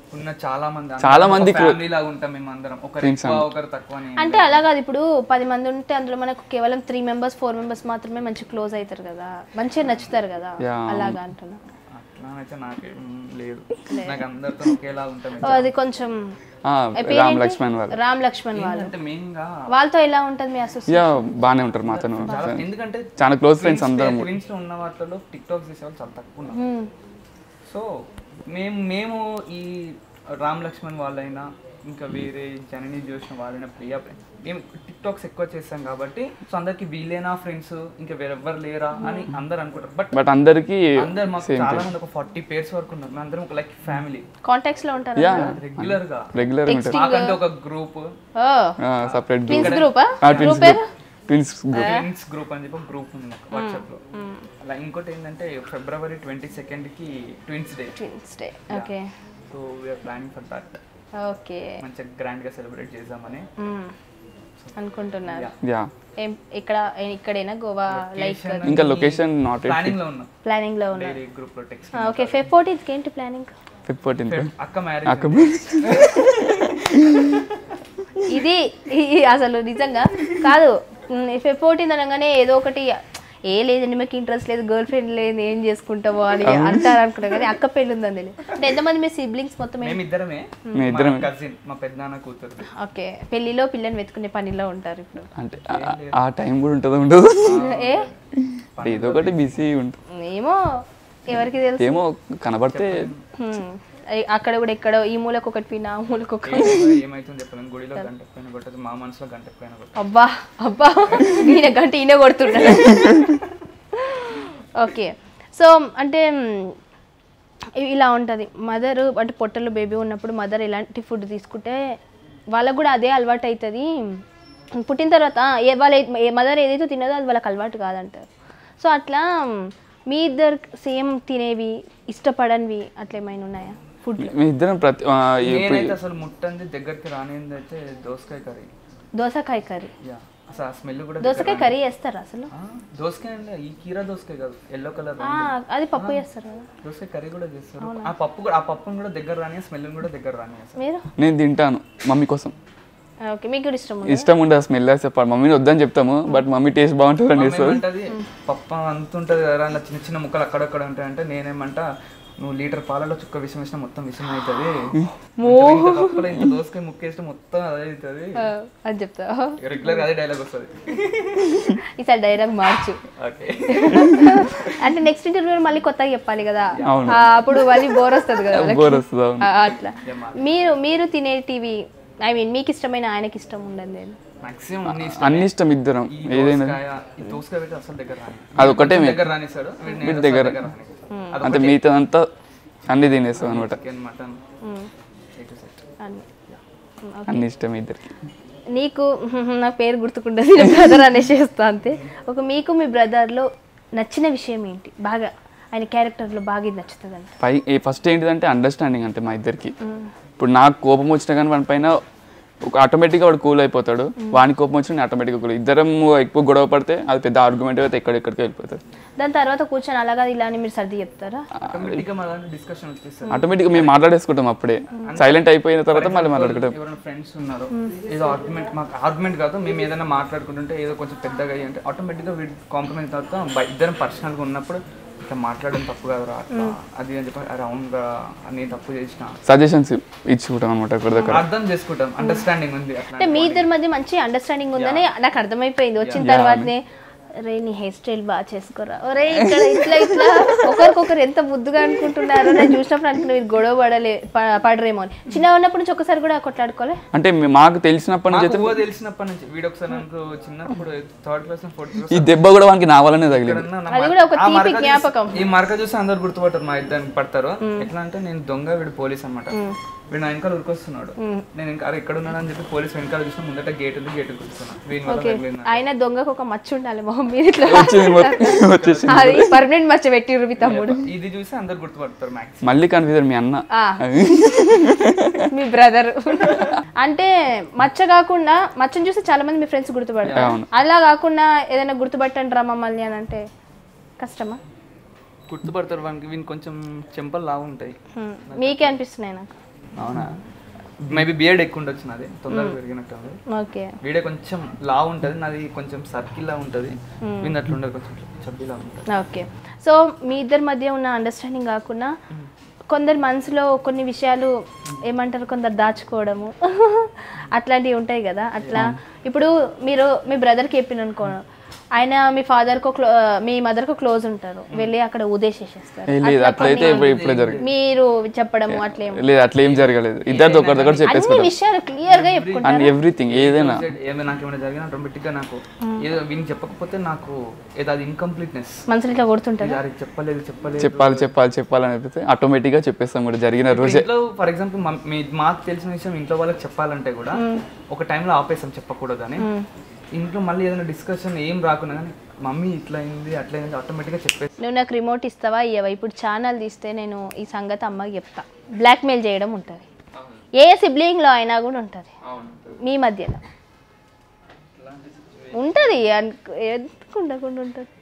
ఉన్న చాలా మంది చాలా మంది ఫ్యామిలీ లాగా ఉంటాం మేము అందరం ఒకరు ఎక్కువ ఒకరు తక్కువ అని అంటే అలా కాదు ఇప్పుడు పది మంది ఉంటే అందులో మనకు కేవలం త్రీ మెంబర్స్ ఫోర్ మెంబర్స్ మాత్రమే మంచి క్లోజ్ అవుతారు కదా మంచిగా నచ్చుతారు కదా Yeah. అలాగా అంటున్నా అట్లానైతే నాకేం లేదు నాకు అందరితో ఒకేలా ఉంటాం ఓ, అది కొంచెం ఆ, రామ్ లక్ష్మణ్ వాళ్ళు రామ్ లక్ష్మణ్ వాళ్ళు అంటే మెయిన్ గా వాళ్ళతో ఎలా ఉంటుంది మీ అసోసియేషన్ యా బాగానే ఉంటారు మాతో చాలా ఎందుకంటే చాలా క్లోజ్ ఫ్రెండ్స్ అందరం ట్విన్స్ లో ఉన్న వాటిలో టిక్ టాక్ చేసే వాళ్ళు చాలా తక్కువ ఉన్నారు సో మేము మేము ఈ రామ్ లక్ష్మణ్ వాళ్ళైనా ఇంకా వేరే జనని చూసిన వాళ్ళైనా ప్రియా మేము టిక్ టాక్స్ ఎక్కువ చేస్తాం కాబట్టి సో అందరికి వీళ్ళేనా ఫ్రెండ్స్ ఇంకా వేరెవ్వరు లేరా అని అందరు అనుకుంటారు బట్ బట్ అందరికి అందరు మాకు చాలా మంది ఒక ఫార్టీ పేర్స్ వరకు ఉన్నారు మేము అందరం ఒక లైక్ ఫ్యామిలీ కాంటాక్ట్స్ లో ఉంటారు యా రెగ్యులర్ గా రెగ్యులర్ ఉంటారు మాకంటే ఒక గ్రూప్ సపరేట్ ట్విన్స్ గ్రూపా twins twins group friends group అని చెప్పి గ్రూప్ ఉంది నాకు వాట్సాప్ లో అలా ఇంకోటి ఏంటంటే ఫిబ్రవరి ట్వంటీ సెకండ్ కి twins day twins day okay so we're planning for that okay మంచిగా గ్రాండ్ గా సెలబ్రేట్ చేద్దామని అనుకుంటున్నారు యా ఏం ఇక్కడ ఇక్కడేనా గోవా లైక్ ఇంకా లొకేషన్ నాట్ ప్లానింగ్ లో ఉన్నాం ప్లానింగ్ లో ఉన్నారు డైలీ గ్రూప్ లో టెక్స్ట్ ఓకే ఫెబ్ ఫోర్టీన్త్ ఏంటి ప్లానింగ్ ఫిఫ్త్ ఫోర్టీన్త్ అక్క మ్యారేజ్ అక్క ఇది ఈ- అసలు నిజంగా కాదు ఫెబ్ ఫోర్టీన్త్ అనగానే ఏదో ఒకటి ఏ లేదండి మీకు ఇంట్రెస్ట్ లేదు గర్ల్ ఫ్రెండ్ లేదు ఏం చేసుకుంటామో అని అంటారు అనుకున్నా కానీ అక్క పెళ్ళి ఉందని తెలియదు అంటే ఎంతమంది మీ సిబ్లింగ్స్ మొత్తం ఏంటి? మేమిద్దరమే మీ ఇద్దరం కజిన్ మా పెద్దనాన్న కూతురు ఓకే పెళ్లిలో పిల్లని వెతుకునే పనిలో ఉంటారు ఇప్పుడు అంటే ఆ- ఆ టైం కూడా ఉంటుందో ఉండదు ఏ ఏదో ఒకటి బిజీ ఉంటుంది ఏమో ఎవరికి తెలుసు ఏమో కనబడితే హ్మ్. అయ్ అక్కడ కూడా ఎక్కడో ఈ మూలకు ఒకటి పిన్న ఆ మూలకు ఒక ఏమైతుందో చెప్పలేం గుడిలో గంట పైన కొట్టదు మా మనసులో గంట పైన కొట్టదు అబ్బా అబ్బా ఈయన గంట ఈయన కొడుతున్నాడు ఓకే సో అంటే మ్, ఇ- ఇలా ఉంటుంది మదర్ అంటే పొట్టలో బేబీ ఉన్నప్పుడు మదర్ ఎలాంటి ఫుడ్ తీసుకుంటే వాళ్ళకు కూడా అదే అలవాటు అవుతుంది పుట్టిన తర్వాత ఏ వాళ్ళ మదర్ ఏదైతే తినదో అది వాళ్ళకి అలవాటు కాదంటారు సో అట్లా మ్, మీ ఇద్దరు సేమ్ తినేవి ఇష్టపడనివి అట్లా ఏమైనా ఉన్నాయా ఫుడ్ మీ ఇద్దరం ప్రతి ఆ, ఇప్పుడు నేనైతే అసలు ముట్టంది దగ్గరికి రానిది అయితే దోసకాయ కర్రీ దోసకాయ కర్రీ యా అసలు ఆ స్మెల్ కూడా దోసకాయ కర్రీ చేస్తారా అసలు ఆ, దోసకాయ అండి ఈ కీరా దోసకాయ కాదు ఎల్లో కలర్ ఆ, అది పప్పు చేస్తారు కదా దోసకాయ కర్రీ కూడా చేస్తారు ఆ పప్పు కూడా ఆ పప్పును కూడా దగ్గర రాని స్మెల్ కూడా దగ్గర రాని అసలు మీరు నేను తింటాను మమ్మీ కోసం ఓకే మీకు కూడా ఇష్టం ఉందా? ఇష్టం ఉండదు స్మెల్ చెప్పాలి మమ్మీని వద్దని చెప్తాము బట్ మమ్మీ టేస్ట్ బాగుంటుంది అని చేస్తారు ఏమంటది పప్పు అంత ఉంటుంది కదా అలా చిన్న చిన్న ముక్కలు అక్కడక్కడ ఉంటాయంటే నేనేమంటా నువ్వు లీటర్ పాలలో చుక్క విషం వేసినా మొత్తం విషం అవుతుంది ఇంత కప్పులో ఇంత దోసకాయ ముక్క వేస్తే మొత్తం అదే అవుతుంది ఆ, అని చెప్తా రెగ్యులర్ గా అదే డైలాగ్ వస్తుంది ఈసారి డైలాగ్ మార్చు ఓకే అంటే నెక్స్ట్ ఇంటర్వ్యూ మళ్ళీ కొత్తగా చెప్పాలి కదా అవును. ఆ, అప్పుడు మళ్ళీ బోర్ వస్తుంది కదా వాళ్ళకి. బోర్ వస్తుంది అవును ఆ, అట్లా మీరు మీరు తినే టీవీ ఐ మీన్ మీకు ఇష్టమైన ఆయనకి ఇష్టం ఉండదు నేను మాక్సిమం అన్ని ఇష్టం. అన్ని ఇష్టం ఇద్దరం ఈ ఏదైనా దోసకాయ ఈ దోసకాయ పెట్టి అసలు దగ్గర రాని అది ఒకటే మే- దగ్గర రానిస్తాడు వీడు నేను వీడి అసలు దగ్గర. దగ్గర రానిస్తాడు. అంటే మిగతా అంతా అన్ని తినేస్తాం అనమాట చికెన్ మటన్ మ్మ్. ఏ టు సెట్ అన్ని. అన్ని ఇష్టం ఇద్దరికి నీకు నా పేరు గుర్తుకుంటుంది బ్రదర్ అనేసి చేస్తా అంతే ఒక మీకు మీ బ్రదర్లో నచ్చిన విషయం ఏంటి బాగా ఆయన క్యారెక్టర్లో బాగా ఇది నచ్చుతుంది అంటే పై ఫస్ట్ ఏంటిదంటే అండర్స్టాండింగ్ అంటే మా ఇద్దరికి ఇప్పుడు నాకు కోపం వచ్చినా కానీ వాడి పైన ఒక ఆటోమేటిక్గా వాడు కూల్ అయిపోతాడు వాని కోపం వచ్చినా నేను ఆటోమేటిక్గా కూల్ ఇద్దరం ఎక్కువ గొడవ పడితే అది పెద్ద ఆర్గ్యుమెంట్ అయితే ఎక్కడెక్కడికి వెళ్ళిపోతుంది దాని తర్వాత కూర్చొని అలాగా ఇలా అని మీరు సర్ది చెప్తారా ఆటోమేటిక్గా మా దాంట్లో డిస్కషన్ వచ్చేస్తుంది ఆటోమేటిక్గా మేము మాట్లాడేసుకుంటాం అప్పుడే సైలెంట్ అయిపోయిన తర్వాత మళ్ళీ మాట్లాడుకుంటాం ఎవరైనా ఫ్రెండ్స్ ఉన్నారు ఏదో ఆర్గ్యుమెంట్ మాకు ఆర్గ్యుమెంట్ కాదు మేము ఏదైనా మాట్లాడుకుంటుంటే ఏదో కొంచెం పెద్దగా అయ్యి అంటే ఆటోమేటిక్గా వీడి కాంప్రమైజ్ తర్వాత బ- ఇద్దరం పర్సనల్గా ఉన్నప్పుడు ఇట్లా మాట్లాడడం తప్పు కాదురా అట్లా అది అని చెప్పి అరే అవునుగా నేను తప్పు చేసిన సజెషన్స్ ఇచ్చుకుంటాం అనమాట ఒకరి దగ్గర అర్థం చేసుకుంటాం అండర్స్టాండింగ్ ఉంది అట్లా అంటే మీ ఇద్దరి మధ్య మంచి అండర్స్టాండింగ్ ఉందని నాకు అర్థమైపోయింది వచ్చిన తర్వాతనే రే నీ హెయిర్ స్టైల్ బాగా చేసుకోరా ఒరే ఇక్కడ ఇట్లా ఇట్లా ఒకరికొకరు ఎంత ముద్దుగా అనుకుంటున్నారో నేను చూసినప్పుడు అనుకున్నా మీరు గొడవ పడలే ప- పడరేమో అని చిన్న ఉన్నప్పుడు నుంచి ఒకసారి కూడా కొట్లాడుకోలే అంటే మే- మాకు తెలిసినప్పటి నుంచి మాకు ఊహ తెలిసినప్పటి నుంచి వీడు ఒకసారి నాకు చిన్నప్పుడు థర్డ్ క్లాస్ ఫోర్త్ క్లాస్ ఈ దెబ్బ కూడా వానికి నా వల్లనే తగిలింది అది కూడా ఒక తీపి జ్ఞాపకం ఈ మరక చూసి అందరు గుర్తుపడతారు మా ఇద్దరిని పడతారు ఎట్లా అంటే నేను దొంగ వీడు పోలీస్ అన్నమాట వీడు నా వెనకాల ఉరికొస్తున్నాడు నేను ఇంకా అరే ఎక్కడ ఉన్నాడు అని చెప్పి పోలీస్ వెనకాల చూసిన ముందట గేట్ ఉంది గేట్ కూర్చున్నా వీని వల్ల తగిలింది ఆయన దొంగకు ఒక మచ్చ ఉండాలి మొహం మీరు ఇట్లా వచ్చింది మొత్తం వచ్చేసి అది పర్మనెంట్ మచ్చ పెట్టిర్రు మీ తమ్ముడు ఇది చూసి అందరు గుర్తుపడతారు మ్యాక్స్ మళ్ళీ కన్ఫ్యూజన్ మీ అన్న ఆ. మీ బ్రదర్ అంటే మచ్చ కాకుండా మచ్చను చూసి చాలా మంది మీ ఫ్రెండ్స్ గుర్తుపడతారు అవును. అలా కాకుండా ఏదైనా గుర్తుపట్టండి రా మమ్మల్ని అని అంటే కష్టమా గుర్తుపడతారు వానికి వీని కొంచెం చెంపలు లావు ఉంటాయి హ్మ్. మీకే అనిపిస్తున్నాయి నాకు అవునా మేబీ బియర్డ్ ఎక్కువ ఉండొచ్చు నాది తొందరగా పెరిగినట్టు ఉంది ఓకే వీడే కొంచెం లా ఉంటుంది నాది కొంచెం సర్కిల్ లా ఉంటుంది వీడి అట్లా ఉండదు కొంచెం చబ్బీలా ఉంటుంది ఓకే సో మీ ఇద్దరి మధ్య ఉన్న అండర్స్టాండింగ్ కాకుండా కొందరి మనసులో కొన్ని విషయాలు ఏమంటారు కొందరు దాచుకోవడము అట్లాంటివి ఉంటాయి కదా అట్లా ఇప్పుడు మీరు మీ బ్రదర్కి చెప్పిన అనుకో ఆయన మీ ఫాదర్కో క్లో మీ మదర్కో క్లోజ్ ఉంటారు వెళ్ళి అక్కడ ఉదేశేసేస్తారు ఏ లేదు అట్లయితే ఇప్పుడు ఇప్పుడే జరిగింది మీరు చెప్పడము అట్లేం లేదు అట్లా ఏం జరగలేదు ఇద్దరితో ఒకరిదొకటి అన్ని చెప్పేసుకుంటాం విషయాలు క్లియర్ గా చెప్పుకుంటారు అండ్ ఎవ్రీథింగ్ ఏదైనా ఏమైనా నాకు ఏమైనా జరిగినా ఆటోమేటిక్ గా నాకు ఏదో వీనికి చెప్పకపోతే నాకు ఏదో అది ఇన్కంప్లీట్నెస్ మనసులు ఇట్లా కొడుతుంటారు అది చెప్పలేదు చెప్పలేదు చెప్పాలి చెప్పాలి చెప్పాలి అనిపిస్తే ఆటోమేటిక్గా చెప్పేస్తాం కూడా జరిగిన రోజే ఇంట్లో ఫర్ ఎగ్జాంపుల్ మాకు తెలిసిన విషయం ఇంట్లో వాళ్ళకి చెప్పాలంటే కూడా ఒక టైంలో ఆపేసాం చెప్పకూడదు అని ఇంట్లో మళ్ళీ ఏదైనా డిస్కషన్ ఏం రాకుండా కానీ మమ్మీ ఇట్లా అయింది అట్లా అయింది ఆటోమేటిక్గా చెప్పేసి నువ్వు నాకు రిమోట్ ఇస్తావా ఇవ్వవా ఇప్పుడు ఛానల్ తీస్తే నేను ఈ సంగతి అమ్మకి చెప్తా బ్లాక్మెయిల్ చేయడం ఉంటుంది ఏ సిబ్లింగ్లో అయినా కూడా ఉంటుంది మీ మధ్యలో ఉంటుంది అనుకో ఎందుకు ఉండకుండా ఉంటుంది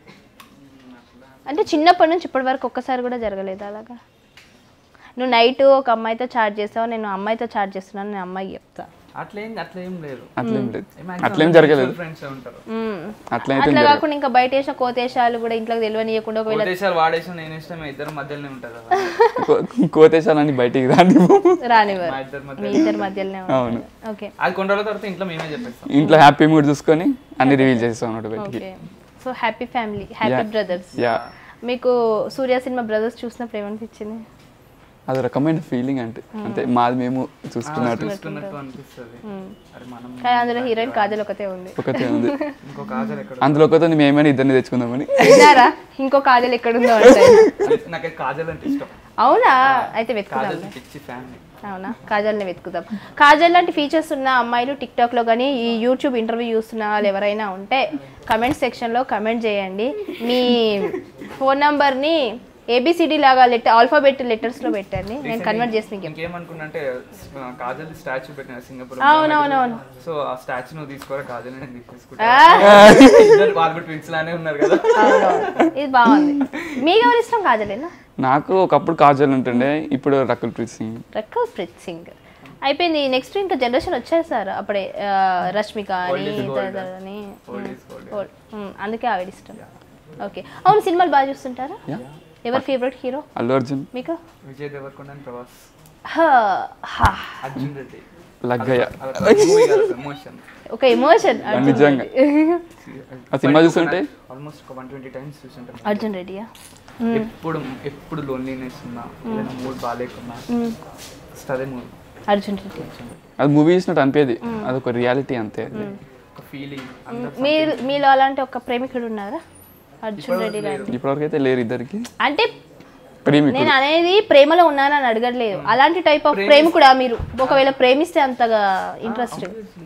అంటే చిన్నప్పటి నుంచి ఇప్పటి వరకు ఒక్కసారి కూడా జరగలేదు అలాగా నువ్వు నైట్ ఒక అమ్మాయితో చార్జ్ చేస్తావు నేను అమ్మాయితో చార్జ్ చేస్తున్నాను నేను అమ్మాయికి చెప్తా అట్లా ఏం అట్లా ఏం లేదు అట్లేం లేదు అట్లేం జరగలేదు ఫ్రెండ్స్ ఉంటారు మ్మ్. అట్లయితే అట్లా కాకుండా ఇంకా బయట వేసిన కోతేశాలు కూడా ఇంట్లోకి తెలియనియకుండా ఒకవేళ ఉద్దేశాలు వాడేసిన నేను ఇష్టం ఇద్దరు మధ్యలోనే ఉంటుంది అది. కో- కోతేశాలని బయటికి రాని రానివ్వరు మా ఇద్దరి మధ్య మీ ఇద్దరి మధ్యలోనే అవును ఓకే అది కొన్ని రోజుల తర్వాత ఇంట్లో మేమే చెప్పేస్తాం ఇంట్లో హ్యాపీ మూడ్ చూసుకొని అన్ని రివీల్ చేస్తాం అన్నట్టు బయటికి okay so happy family happy brothers yeah మీకు సూర్య సినిమా బ్రదర్స్ చూసినప్పుడు ఏమనిపించింది అది రకమైన ఫీలింగ్ అంటే అంటే మాది మేము చూసుకున్నట్టు చూస్తున్నట్టు అనిపిస్తుంది అరే మనం కానీ అందులో హీరోయిన్ కాజల్ ఒకతే ఉంది ఒకటే ఉంది ఇంకో కాజల్ ఎక్కడ అందులో ఒకటి మేమైనా ఇద్దరిని తెచ్చుకుందామని విన్నారా ఇంకో కాజల్ ఎక్కడుందో అంటే అది నాకైతే కాజల్ అంటే ఇష్టం అవునా అయితే వెతుకుదాం కాజల్ పిచ్చి ఫ్యామిలీ అవునా కాజల్ని వెతుకుదాం కాజల్ లాంటి ఫీచర్స్ ఉన్న అమ్మాయిలు టిక్టాక్లో కానీ ఈ యూట్యూబ్ ఇంటర్వ్యూ చూస్తున్న వాళ్ళు ఎవరైనా ఉంటే కమెంట్ సెక్షన్లో కమెంట్ చేయండి మీ ఫోన్ నంబర్ని ఏబిసిడి లాగా లెటర్ ఆల్ఫాబెట్ లెటర్స్లో పెట్టండి నేను కన్వర్ట్ చేసి మీకు చెప్తాను. ఇంకేమనుకున్నా అంటే కాజల్ స్టాచ్యూ పెట్టిన సింగపూర్ అవునవునవును సో ఆ స్టాచ్యూ నువ్వు తీసుకోరా కాజల్ నేను ఆ. తీసేసుకుంటా ఇద్దరు వాళ్ళు ట్విన్స్ లానే ఉన్నారు కదా అవునవును. ఇది బాగుంది మీకు ఎవరు ఇష్టం కాజలేనా నాకు ఒకప్పుడు కాజల్ ఉంటుండే ఇప్పుడు రకుల్ ప్రీత్ సింగ్ రక్కల్ ప్రీత్ సింగ్ అయిపోయింది నెక్స్ట్ ఇంకా జనరేషన్ వచ్చేసారు అప్పుడే ఆ, రష్మిక అని తదితర అని Old is gold. ఓ- ఉమ్, అందుకే ఆవిడ ఇష్టం ఓకే అవును సినిమాలు బాగా చూస్తుంటారా Yeah. ఎవరు ఫేవరెట్ హీరో అల్లు అర్జున్ మీకు విజయ్ దేవరకొండ and ప్రభాస్ హా, హా. అర్జున్ రెడ్డి లగ్గయ్య ఎమోషన్ ఒక ఎమోషన్ నిజంగా ఆ సినిమా చూస్తుంటే ఆల్మోస్ట్ ఒక వన్ ట్వంటీ టైమ్స్ చూసింటాను అర్జున్ రెడ్డియా ఎప్పుడు ఎప్పుడు లోన్లీనెస్ ఉన్నా ఏదైనా మూడ్ బాగాలేకున్నా ఫస్ట్ అదే మూవీ అర్జున్ రెడ్డి అది మూవీ చూసినట్టు అనిపేది అదొక రియాలిటీ అంతే ఒక ఫీలింగ్ అందరు మీ మీలో అలాంటి ఒక ప్రేమికుడు ఉన్నారా అర్జున్ రెడ్డి లాంటి ఇప్పటివరకు అయితే లేరు ఇద్దరికి అంటే ప్రేమికుడు నేను అనేది ప్రేమలో ఉన్నానని అడగట్లేదు అలాంటి టైప్ ఆఫ్ ప్రేమికుడా మీరు ఒకవేళ ప్రేమిస్తే అంతగా ఇంట్రెస్ట్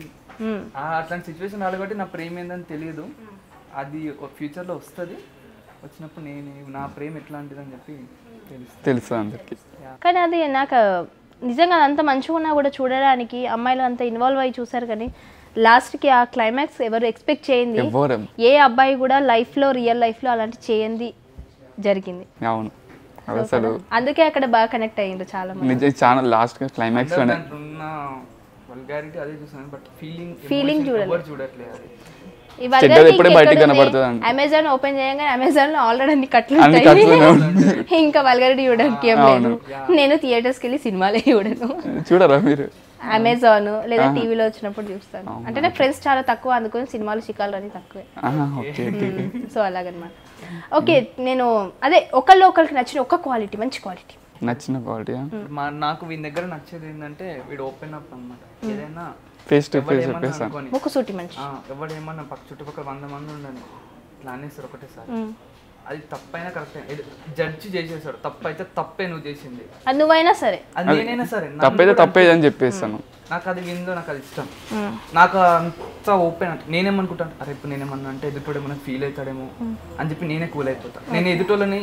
ఆ అట్లాంటి సిచ్యువేషన్ రాలేదు నా ప్రేమ ఏందని తెలియదు అది ఒక ఫ్యూచర్లో వస్తుంది వచ్చినప్పుడు నేను నా ప్రేమ ఎట్లాంటిది అని చెప్పి తెలుస్తుంది తెలుసు అందరికి కానీ అది నాకు నిజంగా అంత మంచిగా ఉన్నా కూడా చూడడానికి అమ్మాయిలు అంత ఇన్వాల్వ్ అయ్యి చూసారు కానీ లాస్ట్కి ఆ క్లైమాక్స్ ఎవరు ఎక్స్పెక్ట్ చేయండి ఎవ్వరం ఏ అబ్బాయి కూడా లైఫ్లో రియల్ లైఫ్లో అలాంటి చేయండి జరిగింది అవును అది అసలు అందుకే అక్కడ బాగా కనెక్ట్ అయ్యిండ్రు చాలా మంది నిజ చాలా లాస్ట్ క్లైమాక్స్ లోనే దాంట్లో ఉన్న వల్గారిటీ అదే చూసాను బట్ ఫీలింగ్ Feeling చూడలే. ఎవరు చూడట్లేదు అది ఈ చెడ్డది ఎప్పుడే బయటికి కనబడుతుంది అంట. అమెజాన్ ఓపెన్ చేయగానే అమెజాన్ లో ఆల్రెడీ అన్ని కట్లు అన్ని ఉంటాయి కట్లునే ఇంకా వల్గరిటీ చూడడానికి ఏం లేదు నేను థియేటర్స్కి వెళ్ళి సినిమాలే చూడను చూడరా మీరు అమెజాన్ లేదా టీవీలో వచ్చినప్పుడు చూస్తాను అంటే నాకు ఫ్రెండ్స్ చాలా తక్కువ అందుకని సినిమాలు చికాలు అని తక్కువే ఆహా, ఓకే ఓకే సో అలాగనమాట ఓకే నేను అదే ఒకళ్ళు ఒకరికి నచ్చిన ఒక క్వాలిటీ మంచి క్వాలిటీ నచ్చిన క్వాలిటీ మా నాకు వీని దగ్గర నచ్చేది ఏంటంటే వీడు ఓపెన్ అప్ అన్నమాట ఏదైనా ఫేస్ టు ఎవడు ఫేస్ ఏమన్నా చెప్పేస్తాను అనుకోని ముక్కుసూటి మనిషి ఆ, ఎవడు ఏమన్నా పక్క చుట్టుపక్కల వంద మంది ఉండని ఇట్లా అనేస్తారు ఒకటేసారి మ్మ్. అది తప్పైనా కరెక్ట్ జడ్జి చేసేసాడు తప్పు అయితే తప్పే నువ్వు చేసింది అది నువ్వైనా సరే అది నేనైనా సరే నన్ను తప్పైతే కూడా తప్పేది అని చెప్పేస్తాను నాకు అది విందో నాకు అది ఇష్టం మ్మ్. నాకు అంత ఓపెన్ అంటే నేనేమనుకుంటాను అరే ఇప్పుడు నేనేమన్నా అంటే ఎదుటోడు ఏమన్నా ఫీల్ అవుతాడేమో అని చెప్పి నేనే కూల్ అయిపోతా నేను ఎదుటోళ్ళని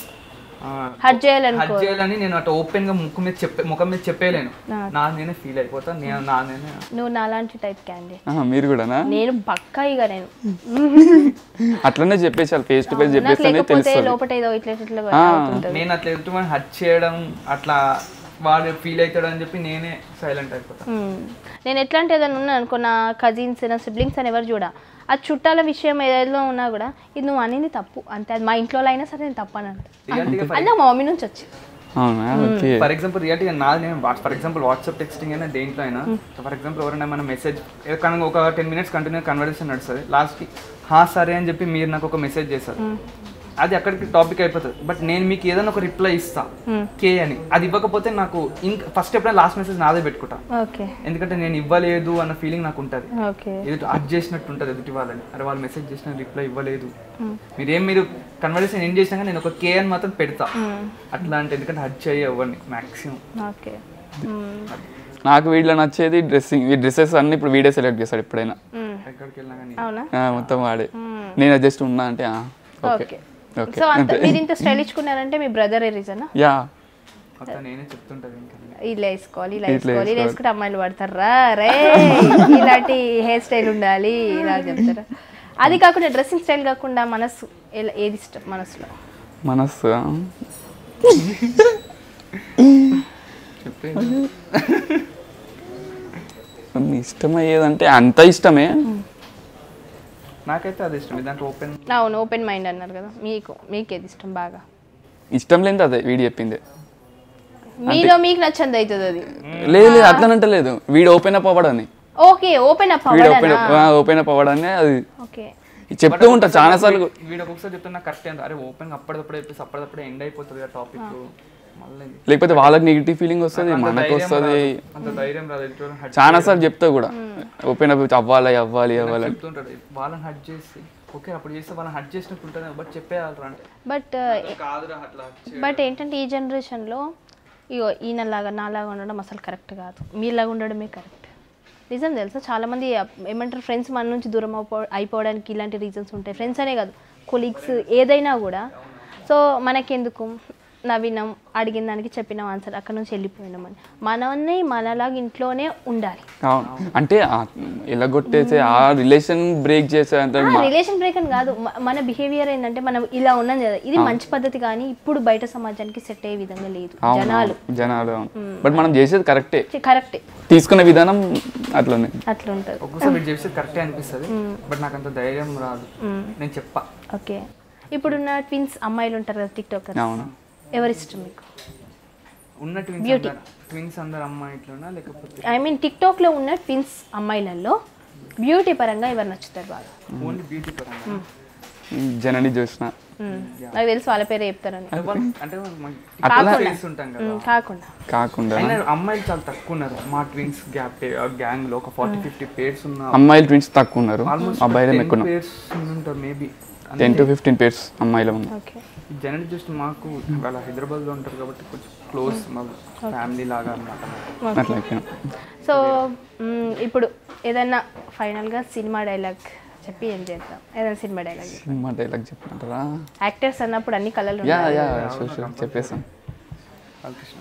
హర్ట్ చేయాలను హర్ట్ చేయాలని నేను అటు ఓపెన్ గా ముక్కు మీద చెప్పే ముఖం మీద చెప్పేయలేను నా నేనే ఫీల్ అయిపోతా నేను నా నేనే నువ్వు నాలాంటి టైప్ క్యాండిడేట్ ఆహా, మీరు కూడానా నేను పక్కా ఇక నేను అట్లనే చెప్పేసారు ఫేస్ టు ఫేస్ నాకు చెప్పేస్తేనే లేకపోతే తెలుస్తుంది లోపల ఏదో ఇట్లా ఇట్లా ఆ. అవుతుంటది నేను అట్లా ఎదుటి హర్ట్ చేయడం అట్లా వాడు ఫీల్ అవుతాడు అని చెప్పి నేనే సైలెంట్ అయిపోతాను మ్మ్. నేను ఎట్లాంటి ఏదైనా ఉన్నా అనుకో నా కజిన్స్ నా సిబ్లింగ్స్ అని ఎవరు చూడ ఆ చుట్టాల విషయం ఏదో ఉన్నా కూడా ఇది నువ్వు అనేది తప్పు అంతే అది మా ఇంట్లో అయినా సరే నేను తప్పు అని అంటా రియాలిటీగా అది నాకు మా మమ్మీ నుంచి వచ్చి అవునా ఓకే ఫర్ ఎగ్జాంపుల్ రియాలిటీగా నాది నేను ఫర్ ఎగ్జాంపుల్ వాట్సాప్ టెక్స్టింగ్ అయినా దేంట్లో అయినా ఫర్ ఎగ్జాంపుల్ ఎవరైనా మన మెసేజ్ కానీ ఒక టెన్ మినిట్స్ కంటిన్యూ కన్వర్సేషన్ నడుస్తుంది లాస్ట్కి హా సరే అని చెప్పి మీరు నాకు ఒక మెసేజ్ చేస్తారు అది అక్కడికి టాపిక్ అయిపోతుంది బట్ నేను మీకు ఏదైనా ఒక రిప్లై ఇస్తా కే అని అది ఇవ్వకపోతే నాకు ఇంక ఫస్ట్ ఎప్పుడైనా లాస్ట్ మెసేజ్ నాదే పెట్టుకుంటా ఓకే ఎందుకంటే నేను ఇవ్వలేదు అన్న ఫీలింగ్ నాకు ఉంటుంది ఓకే ఎదుటి అడ్ చేసినట్టు ఉంటుంది ఎదుటి వాళ్ళని అరే వాళ్ళు మెసేజ్ చేసిన రిప్లై ఇవ్వలేదు మీరేం మీరు కన్వర్సేషన్ ఏం చేసినా కానీ నేను ఒక కే అని మాత్రం పెడతా అట్లా అంటే ఎందుకంటే హడ్ చేయ ఎవరిని మాక్సిమం ఓకే నాకు వీడిలో నచ్చేది డ్రెస్సింగ్ ఈ డ్రెస్సెస్ అన్ని ఇప్పుడు వీడియో సెలెక్ట్ చేస్తాడు ఎప్పుడైనా ఎక్కడికి వెళ్ళినా కానీ అవునా ఆ, మొత్తం వాడే నేను జస్ట్ ఉన్నా అంటే ఆ, ఓకే ఓకే ఓకే సో అంత మీరు ఇంత స్టైల్ ఇచ్చుకున్నారంటే మీ బ్రదర్ ఏ రీజనా యా మొత్తం నేనే చెప్తుంటది ఇంకా ఇలా వేసుకోవాలి ఇలా వేసుకోవాలి ఇలా వేసుకుంటే అమ్మాయిలు పడతారా రే ఇలాంటి హెయిర్ స్టైల్ ఉండాలి ఇలా చెప్తారా అది కాకుండా డ్రెస్సింగ్ స్టైల్ కాకుండా మనసు ఎలా ఏది ఇష్టం మనసులో మనస్సు చెప్పే కొన్ని ఇష్టమయ్యేదంటే అంత ఇష్టమే నాకైతే అది ఇష్టం దాంట్లో ఓపెన్ అవును ఓపెన్ మైండ్ అన్నారు కదా మీకు మీకు ఏది ఇష్టం బాగా ఇష్టం లేనిది అదే వీడు చెప్పింది మీలో మీకు నచ్చంది అవుతుంది అది లేదు లేదు అట్లనంటే లేదు వీడు ఓపెన్ అప్ అవ్వడని ఓకే ఓపెన్ అప్ వీడు ఓపెన్ అప్ ఓపెన్ అప్ అవ్వడాన్ని అది ఓకే చెప్తూ ఉంటా చాలా సార్లు వీడు ఒక్కొక్కసారి చెప్తున్నా కరెక్ట్ అంత అరే ఓపెన్ అప్పటిదప్పుడే చెప్పేసి అప్పటిదప్పుడే ఎండ్ అయిపోతుంది ఆ టాపిక్ మళ్ళీ లేకపోతే వాళ్ళకి నెగిటివ్ ఫీలింగ్ వస్తుంది అంత మనకు ధైర్యం వస్తుంది రాదు. అంత ధైర్యం రాదు ఎదుటి వాళ్ళని hurt చాలా సార్లు చెప్తా కూడా ఓపెన్ అప్ అవ్వాలి అవ్వాలి అవ్వాలి అని. చెప్తుంటాడు వాళ్ళని హట్ చేసి ఓకే అప్పుడు చేస్తే వాళ్ళని హట్ చేసినట్టు ఉంటుంది బట్ చెప్పేయాలరా అంటే బట్ కాదురా అట్లా బట్ ఏంటంటే ఈ జనరేషన్లో ఇగో ఈయనలాగా నాలాగా ఉండడం అసలు కరెక్ట్ కాదు మీలాగా ఉండడమే కరెక్ట్ నిజం తెలుసా చాలామంది అప్- ఏమంటారు ఫ్రెండ్స్ మన నుంచి దూరం అయిపో అయిపోవడానికి ఇలాంటి రీజన్స్ ఉంటాయి ఫ్రెండ్స్ అనే కాదు కొలీగ్స్ ఏదైనా కూడా సో మనకెందుకు నవ్వినాం అడిగిన దానికి చెప్పిన ఆన్సర్ అక్కడ నుంచి వెళ్ళిపోయినామని మనల్ని మనలాగా ఇంట్లోనే ఉండాలి అవును అంటే ఆ- ఎలా కొట్టేసే ఆ రిలేషన్ బ్రేక్ చేసే అంత రిలేషన్ బ్రేక్ అని కాదు మ- మన బిహేవియర్ ఏంటంటే మనం ఇలా ఉన్నాం కదా ఇది మంచి పద్ధతి కానీ ఇప్పుడు బయట సమాజానికి సెట్ అయ్యే విధంగా లేదు అవును, జనాలు అవును. జనాలు అవును బట్ మనం చేసేది కరెక్టే కరెక్టే తీసుకునే విధానం అట్లనే అట్లా ఉంటుంది ఒక్కొక్కసారి వీడు చేసేది కరెక్టే అనిపిస్తుంది బట్ నాకు అంత ధైర్యం రాదు నేను చెప్పా ఓకే ఇప్పుడున్న ట్విన్స్ అమ్మాయిలు ఉంటారు కదా టిక్టాకర్ అవును ఎవరి ఇష్టం మీకు ఉన్న ట్విన్స్ అందరు ట్విన్స్ అందరు అమ్మాయి ఇట్లున్నా లేకపోతే ఐ మీన్ టిక్టాక్లో ఉన్న ట్విన్స్ అమ్మాయిలలో బ్యూటీ పరంగా ఎవరు నచ్చుతారు బాగా ఓన్లీ బ్యూటీ పరంగా జనని చూసిన మ్మ్. నాకు తెలిసి వాళ్ళ పేరే చెప్తారని అంటే వాళ్ళు- అంటే మనం అట్లా చేస్తుంటాం కదా మ్మ్, కాకుండా కాకుండా అయినా అమ్మాయిలు చాలా తక్కువ ఉన్నారు మా ట్విన్స్ గ్యాప్ గ్యాంగ్ లో ఒక ఫార్టీ ఫిఫ్టీ పేర్స్ ఉన్న అమ్మాయిలు ట్విన్స్ తక్కువ ఉన్నారు అబ్బాయిలు ఎక్కువ పేర్స్ ఉంటారు maybe ten to fifteen pairs అమ్మాయిలు ఉన్నారు ఓకే జనరల్ జస్ట్ మాకు వాళ్ళ హైదరాబాద్ లో ఉంటారు కాబట్టి కొంచెం క్లోజ్ మా ఫ్యామిలీ లాగా అన్నమాట అట్లా అయిపోయినా. సో మ్మ్, ఇప్పుడు ఏదైనా ఫైనల్గా సినిమా డైలాగ్ చెప్పి ఏం చేద్దాం ఏదైనా సినిమా డైలాగ్ సినిమా డైలాగ్ చెప్పమంటారా యాక్టర్స్ అన్నప్పుడు అన్ని కళలు యా యా షూర్ షూర్ చెప్పేసాం బాలకృష్ణ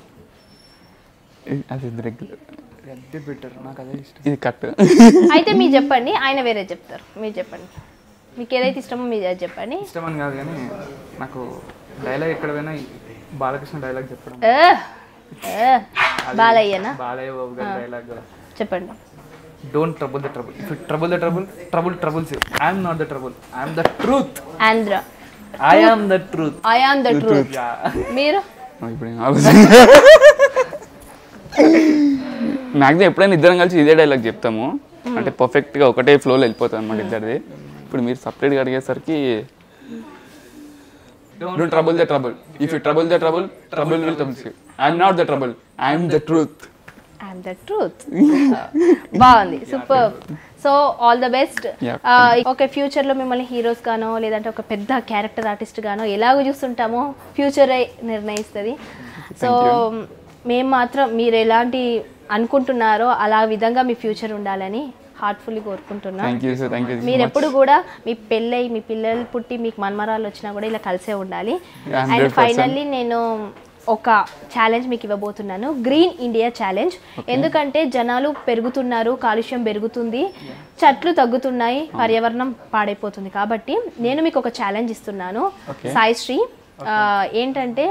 ఇది- అది రెగ్యులర్ అదే బెటర్ నాకు అదే ఇష్టం ఇది కట్ అయితే మీరు చెప్పండి ఆయన వేరే చెప్తారు మీరు చెప్పండి మీకు ఏదైతే ఇష్టమో మీరు అది చెప్పండి ఇష్టం అని కాదు కానీ నాకు డైలాగ్ ఎక్కడ పోయినా ఈ బాలకృష్ణ డైలాగ్ చెప్పడం ఏ, ఏ, బాలయ్యనా బాలయ్య బాబు గారి డైలాగ్ చెప్పండి don't trouble the trouble if trouble the trouble trouble troubles you I'm not the trouble I'm the truth Andhra I am the truth I am the truth మీరు ఇప్పుడు ఏం ఆలోచన మ్యాక్సిమం ఎప్పుడైనా ఇద్దరం కలిసి ఇదే డైలాగ్ చెప్తాము అంటే పర్ఫెక్ట్గా ఒకటే ఫ్లోలో వెళ్ళిపోతాం అనమాట ఇద్దరిది ఇప్పుడు మీరు సపరేట్గా అడిగేసరికి don't trouble the trouble if you trouble the trouble trouble will troubles you I'm not the trouble I'm the truth I'm the truth బాగుంది super so all the best Yeah, okay ఫ్యూచర్లో మిమ్మల్ని హీరోస్ గానో లేదంటే ఒక పెద్ద character artist గానో ఎలాగో చూస్తుంటామో future నిర్ణయిస్తుంది సో మేము మాత్రం మీరు ఎలాంటి అనుకుంటున్నారో అలా విధంగా మీ ఫ్యూచర్ ఉండాలని హార్ట్ఫుల్లీ కోరుకుంటున్నాం thank you sir thank you మీరు ఎప్పుడు కూడా మీ పెళ్ళై మీ పిల్లలు పుట్టి మీకు మన్మరాలు వచ్చినా కూడా ఇలా కలిసే ఉండాలి Yeah, అండ్ 100%. ఫైనల్లీ నేను ఒక ఛాలెంజ్ మీకు ఇవ్వబోతున్నాను గ్రీన్ ఇండియా ఛాలెంజ్ ఎందుకంటే జనాలు పెరుగుతున్నారు కాలుష్యం పెరుగుతుంది చెట్లు తగ్గుతున్నాయి పర్యావరణం పాడైపోతుంది కాబట్టి నేను మీకు ఒక ఛాలెంజ్ ఇస్తున్నాను సాయిశ్రీ ఆ, ఏంటంటే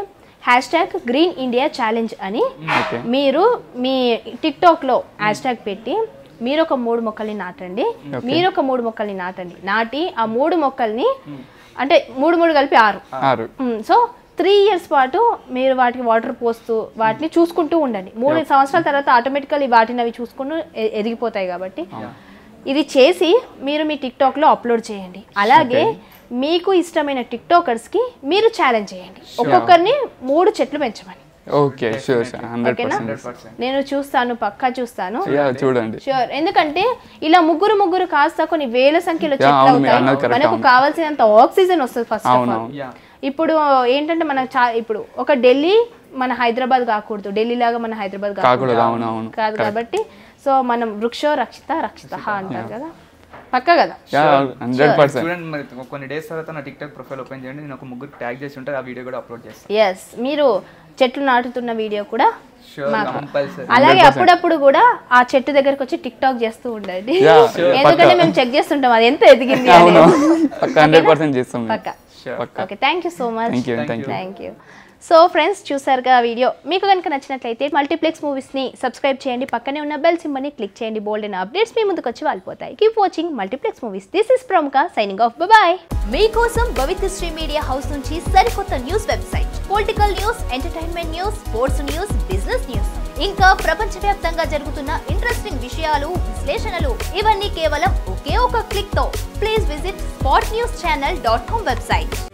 hashtag green India challenge అని ఓకే మీరు మీ టిక్టాక్లో హ్యాష్ ట్యాగ్ పెట్టి మీరు ఒక మూడు మొక్కల్ని నాటండి మీరు ఒక మూడు మొక్కల్ని నాటండి నాటి ఆ మూడు మొక్కల్ని అంటే మూడు మూడు కలిపి ఆరు ఆరు సో త్రీ ఇయర్స్ పాటు మీరు వాటికి వాటర్ పోస్తూ వాటిని చూసుకుంటూ ఉండండి మూడు సంవత్సరాల తర్వాత ఆటోమేటికల్లీ వాటిని అవి చూసుకుంటూ ఎ- ఎదిగిపోతాయి కాబట్టి ఇది చేసి మీరు మీ టిక్టాక్లో అప్లోడ్ చేయండి అలాగే మీకు ఇష్టమైన టిక్టాకర్స్కి మీరు ఛాలెంజ్ చేయండి ఒక్కొక్కరిని మూడు చెట్లు పెంచమని ఓకే షూర్ సార్ హండ్రెడ్ ఓకేనా పర్సెంట్ నేను చూస్తాను పక్కా చూస్తాను యా చూడండి షూర్ ఎందుకంటే ఇలా ముగ్గురు ముగ్గురు కాస్త కొన్ని వేల సంఖ్యలో Yeah, చెట్లు అవును, మీరు అన్నది అవుతాయి correct, మనకు అవును. కావాల్సినంత ఆక్సిజన్ వస్తుంది ఫస్ట్ ఆఫ్ అవును, ఆల్ అవును. యా ఇప్పుడు ఏంటంటే మన చా ఇప్పుడు ఒక ఢిల్లీ మన హైదరాబాద్ కాకూడదు ఢిల్లీ లాగా మన హైదరాబాద్ కాకూడదు అవును అవును కాదు కాబట్టి సో మనం వృక్షో రక్షిత రక్షిత అంటారు కదా పక్క కదా యా హండ్రెడ్ పర్సెంట్ చూడండి మరి కొన్ని డేస్ తర్వాత నా టిక్టాక్ ప్రొఫైల్ ఓపెన్ చేయండి నేను ఒక ముగ్గురు ట్యాగ్ చేసి ఉంటే ఆ వీడియో కూడా అప్లోడ్ చేస్తాను ఎస్ మీరు చెట్లు నాటుతున్న వీడియో కూడా షూర్ మాకు. కంపల్సరీ అలాగే అప్పుడప్పుడు కూడా ఆ చెట్టు దగ్గరకు వచ్చి టిక్ టాక్ చేస్తూ ఉండండి Yeah, ఎందుకంటే మేము చెక్ చేస్తుంటాం అది ఎంత ఎదిగింది అవును అనేది. పక్క హండ్రెడ్ పర్సెంట్ చేస్తాం మేము. పక్క పక్క okay thank you so much thank you thank you thank you so friends చూసారుగా వీడియో మీకు కనుక నచ్చినట్లయితే మల్టీప్లెక్స్ మూవీస్ని సబ్స్క్రైబ్ చేయండి పక్కనే ఉన్న బెల్ సింబల్ని క్లిక్ చేయండి బోల్డ్ అండ్ అప్డేట్స్ మీ ముందుకు వచ్చి వాలిపోతాయి keep watching multiplex movies this is ప్రముఖ సైనింగ్ ఆఫ్ బాయ్ మీకోసం భవిత్యశ్రీ మీడియా హౌస్ నుంచి సరికొత్త news website political news entertainment news sports news business news ఇంకా ప్రపంచవ్యాప్తంగా జరుగుతున్న ఇంట్రెస్టింగ్ విషయాలు విశ్లేషణలు ఇవన్నీ కేవలం ఒకే ఒక క్లిక్ తో please visit spot news channel dot com website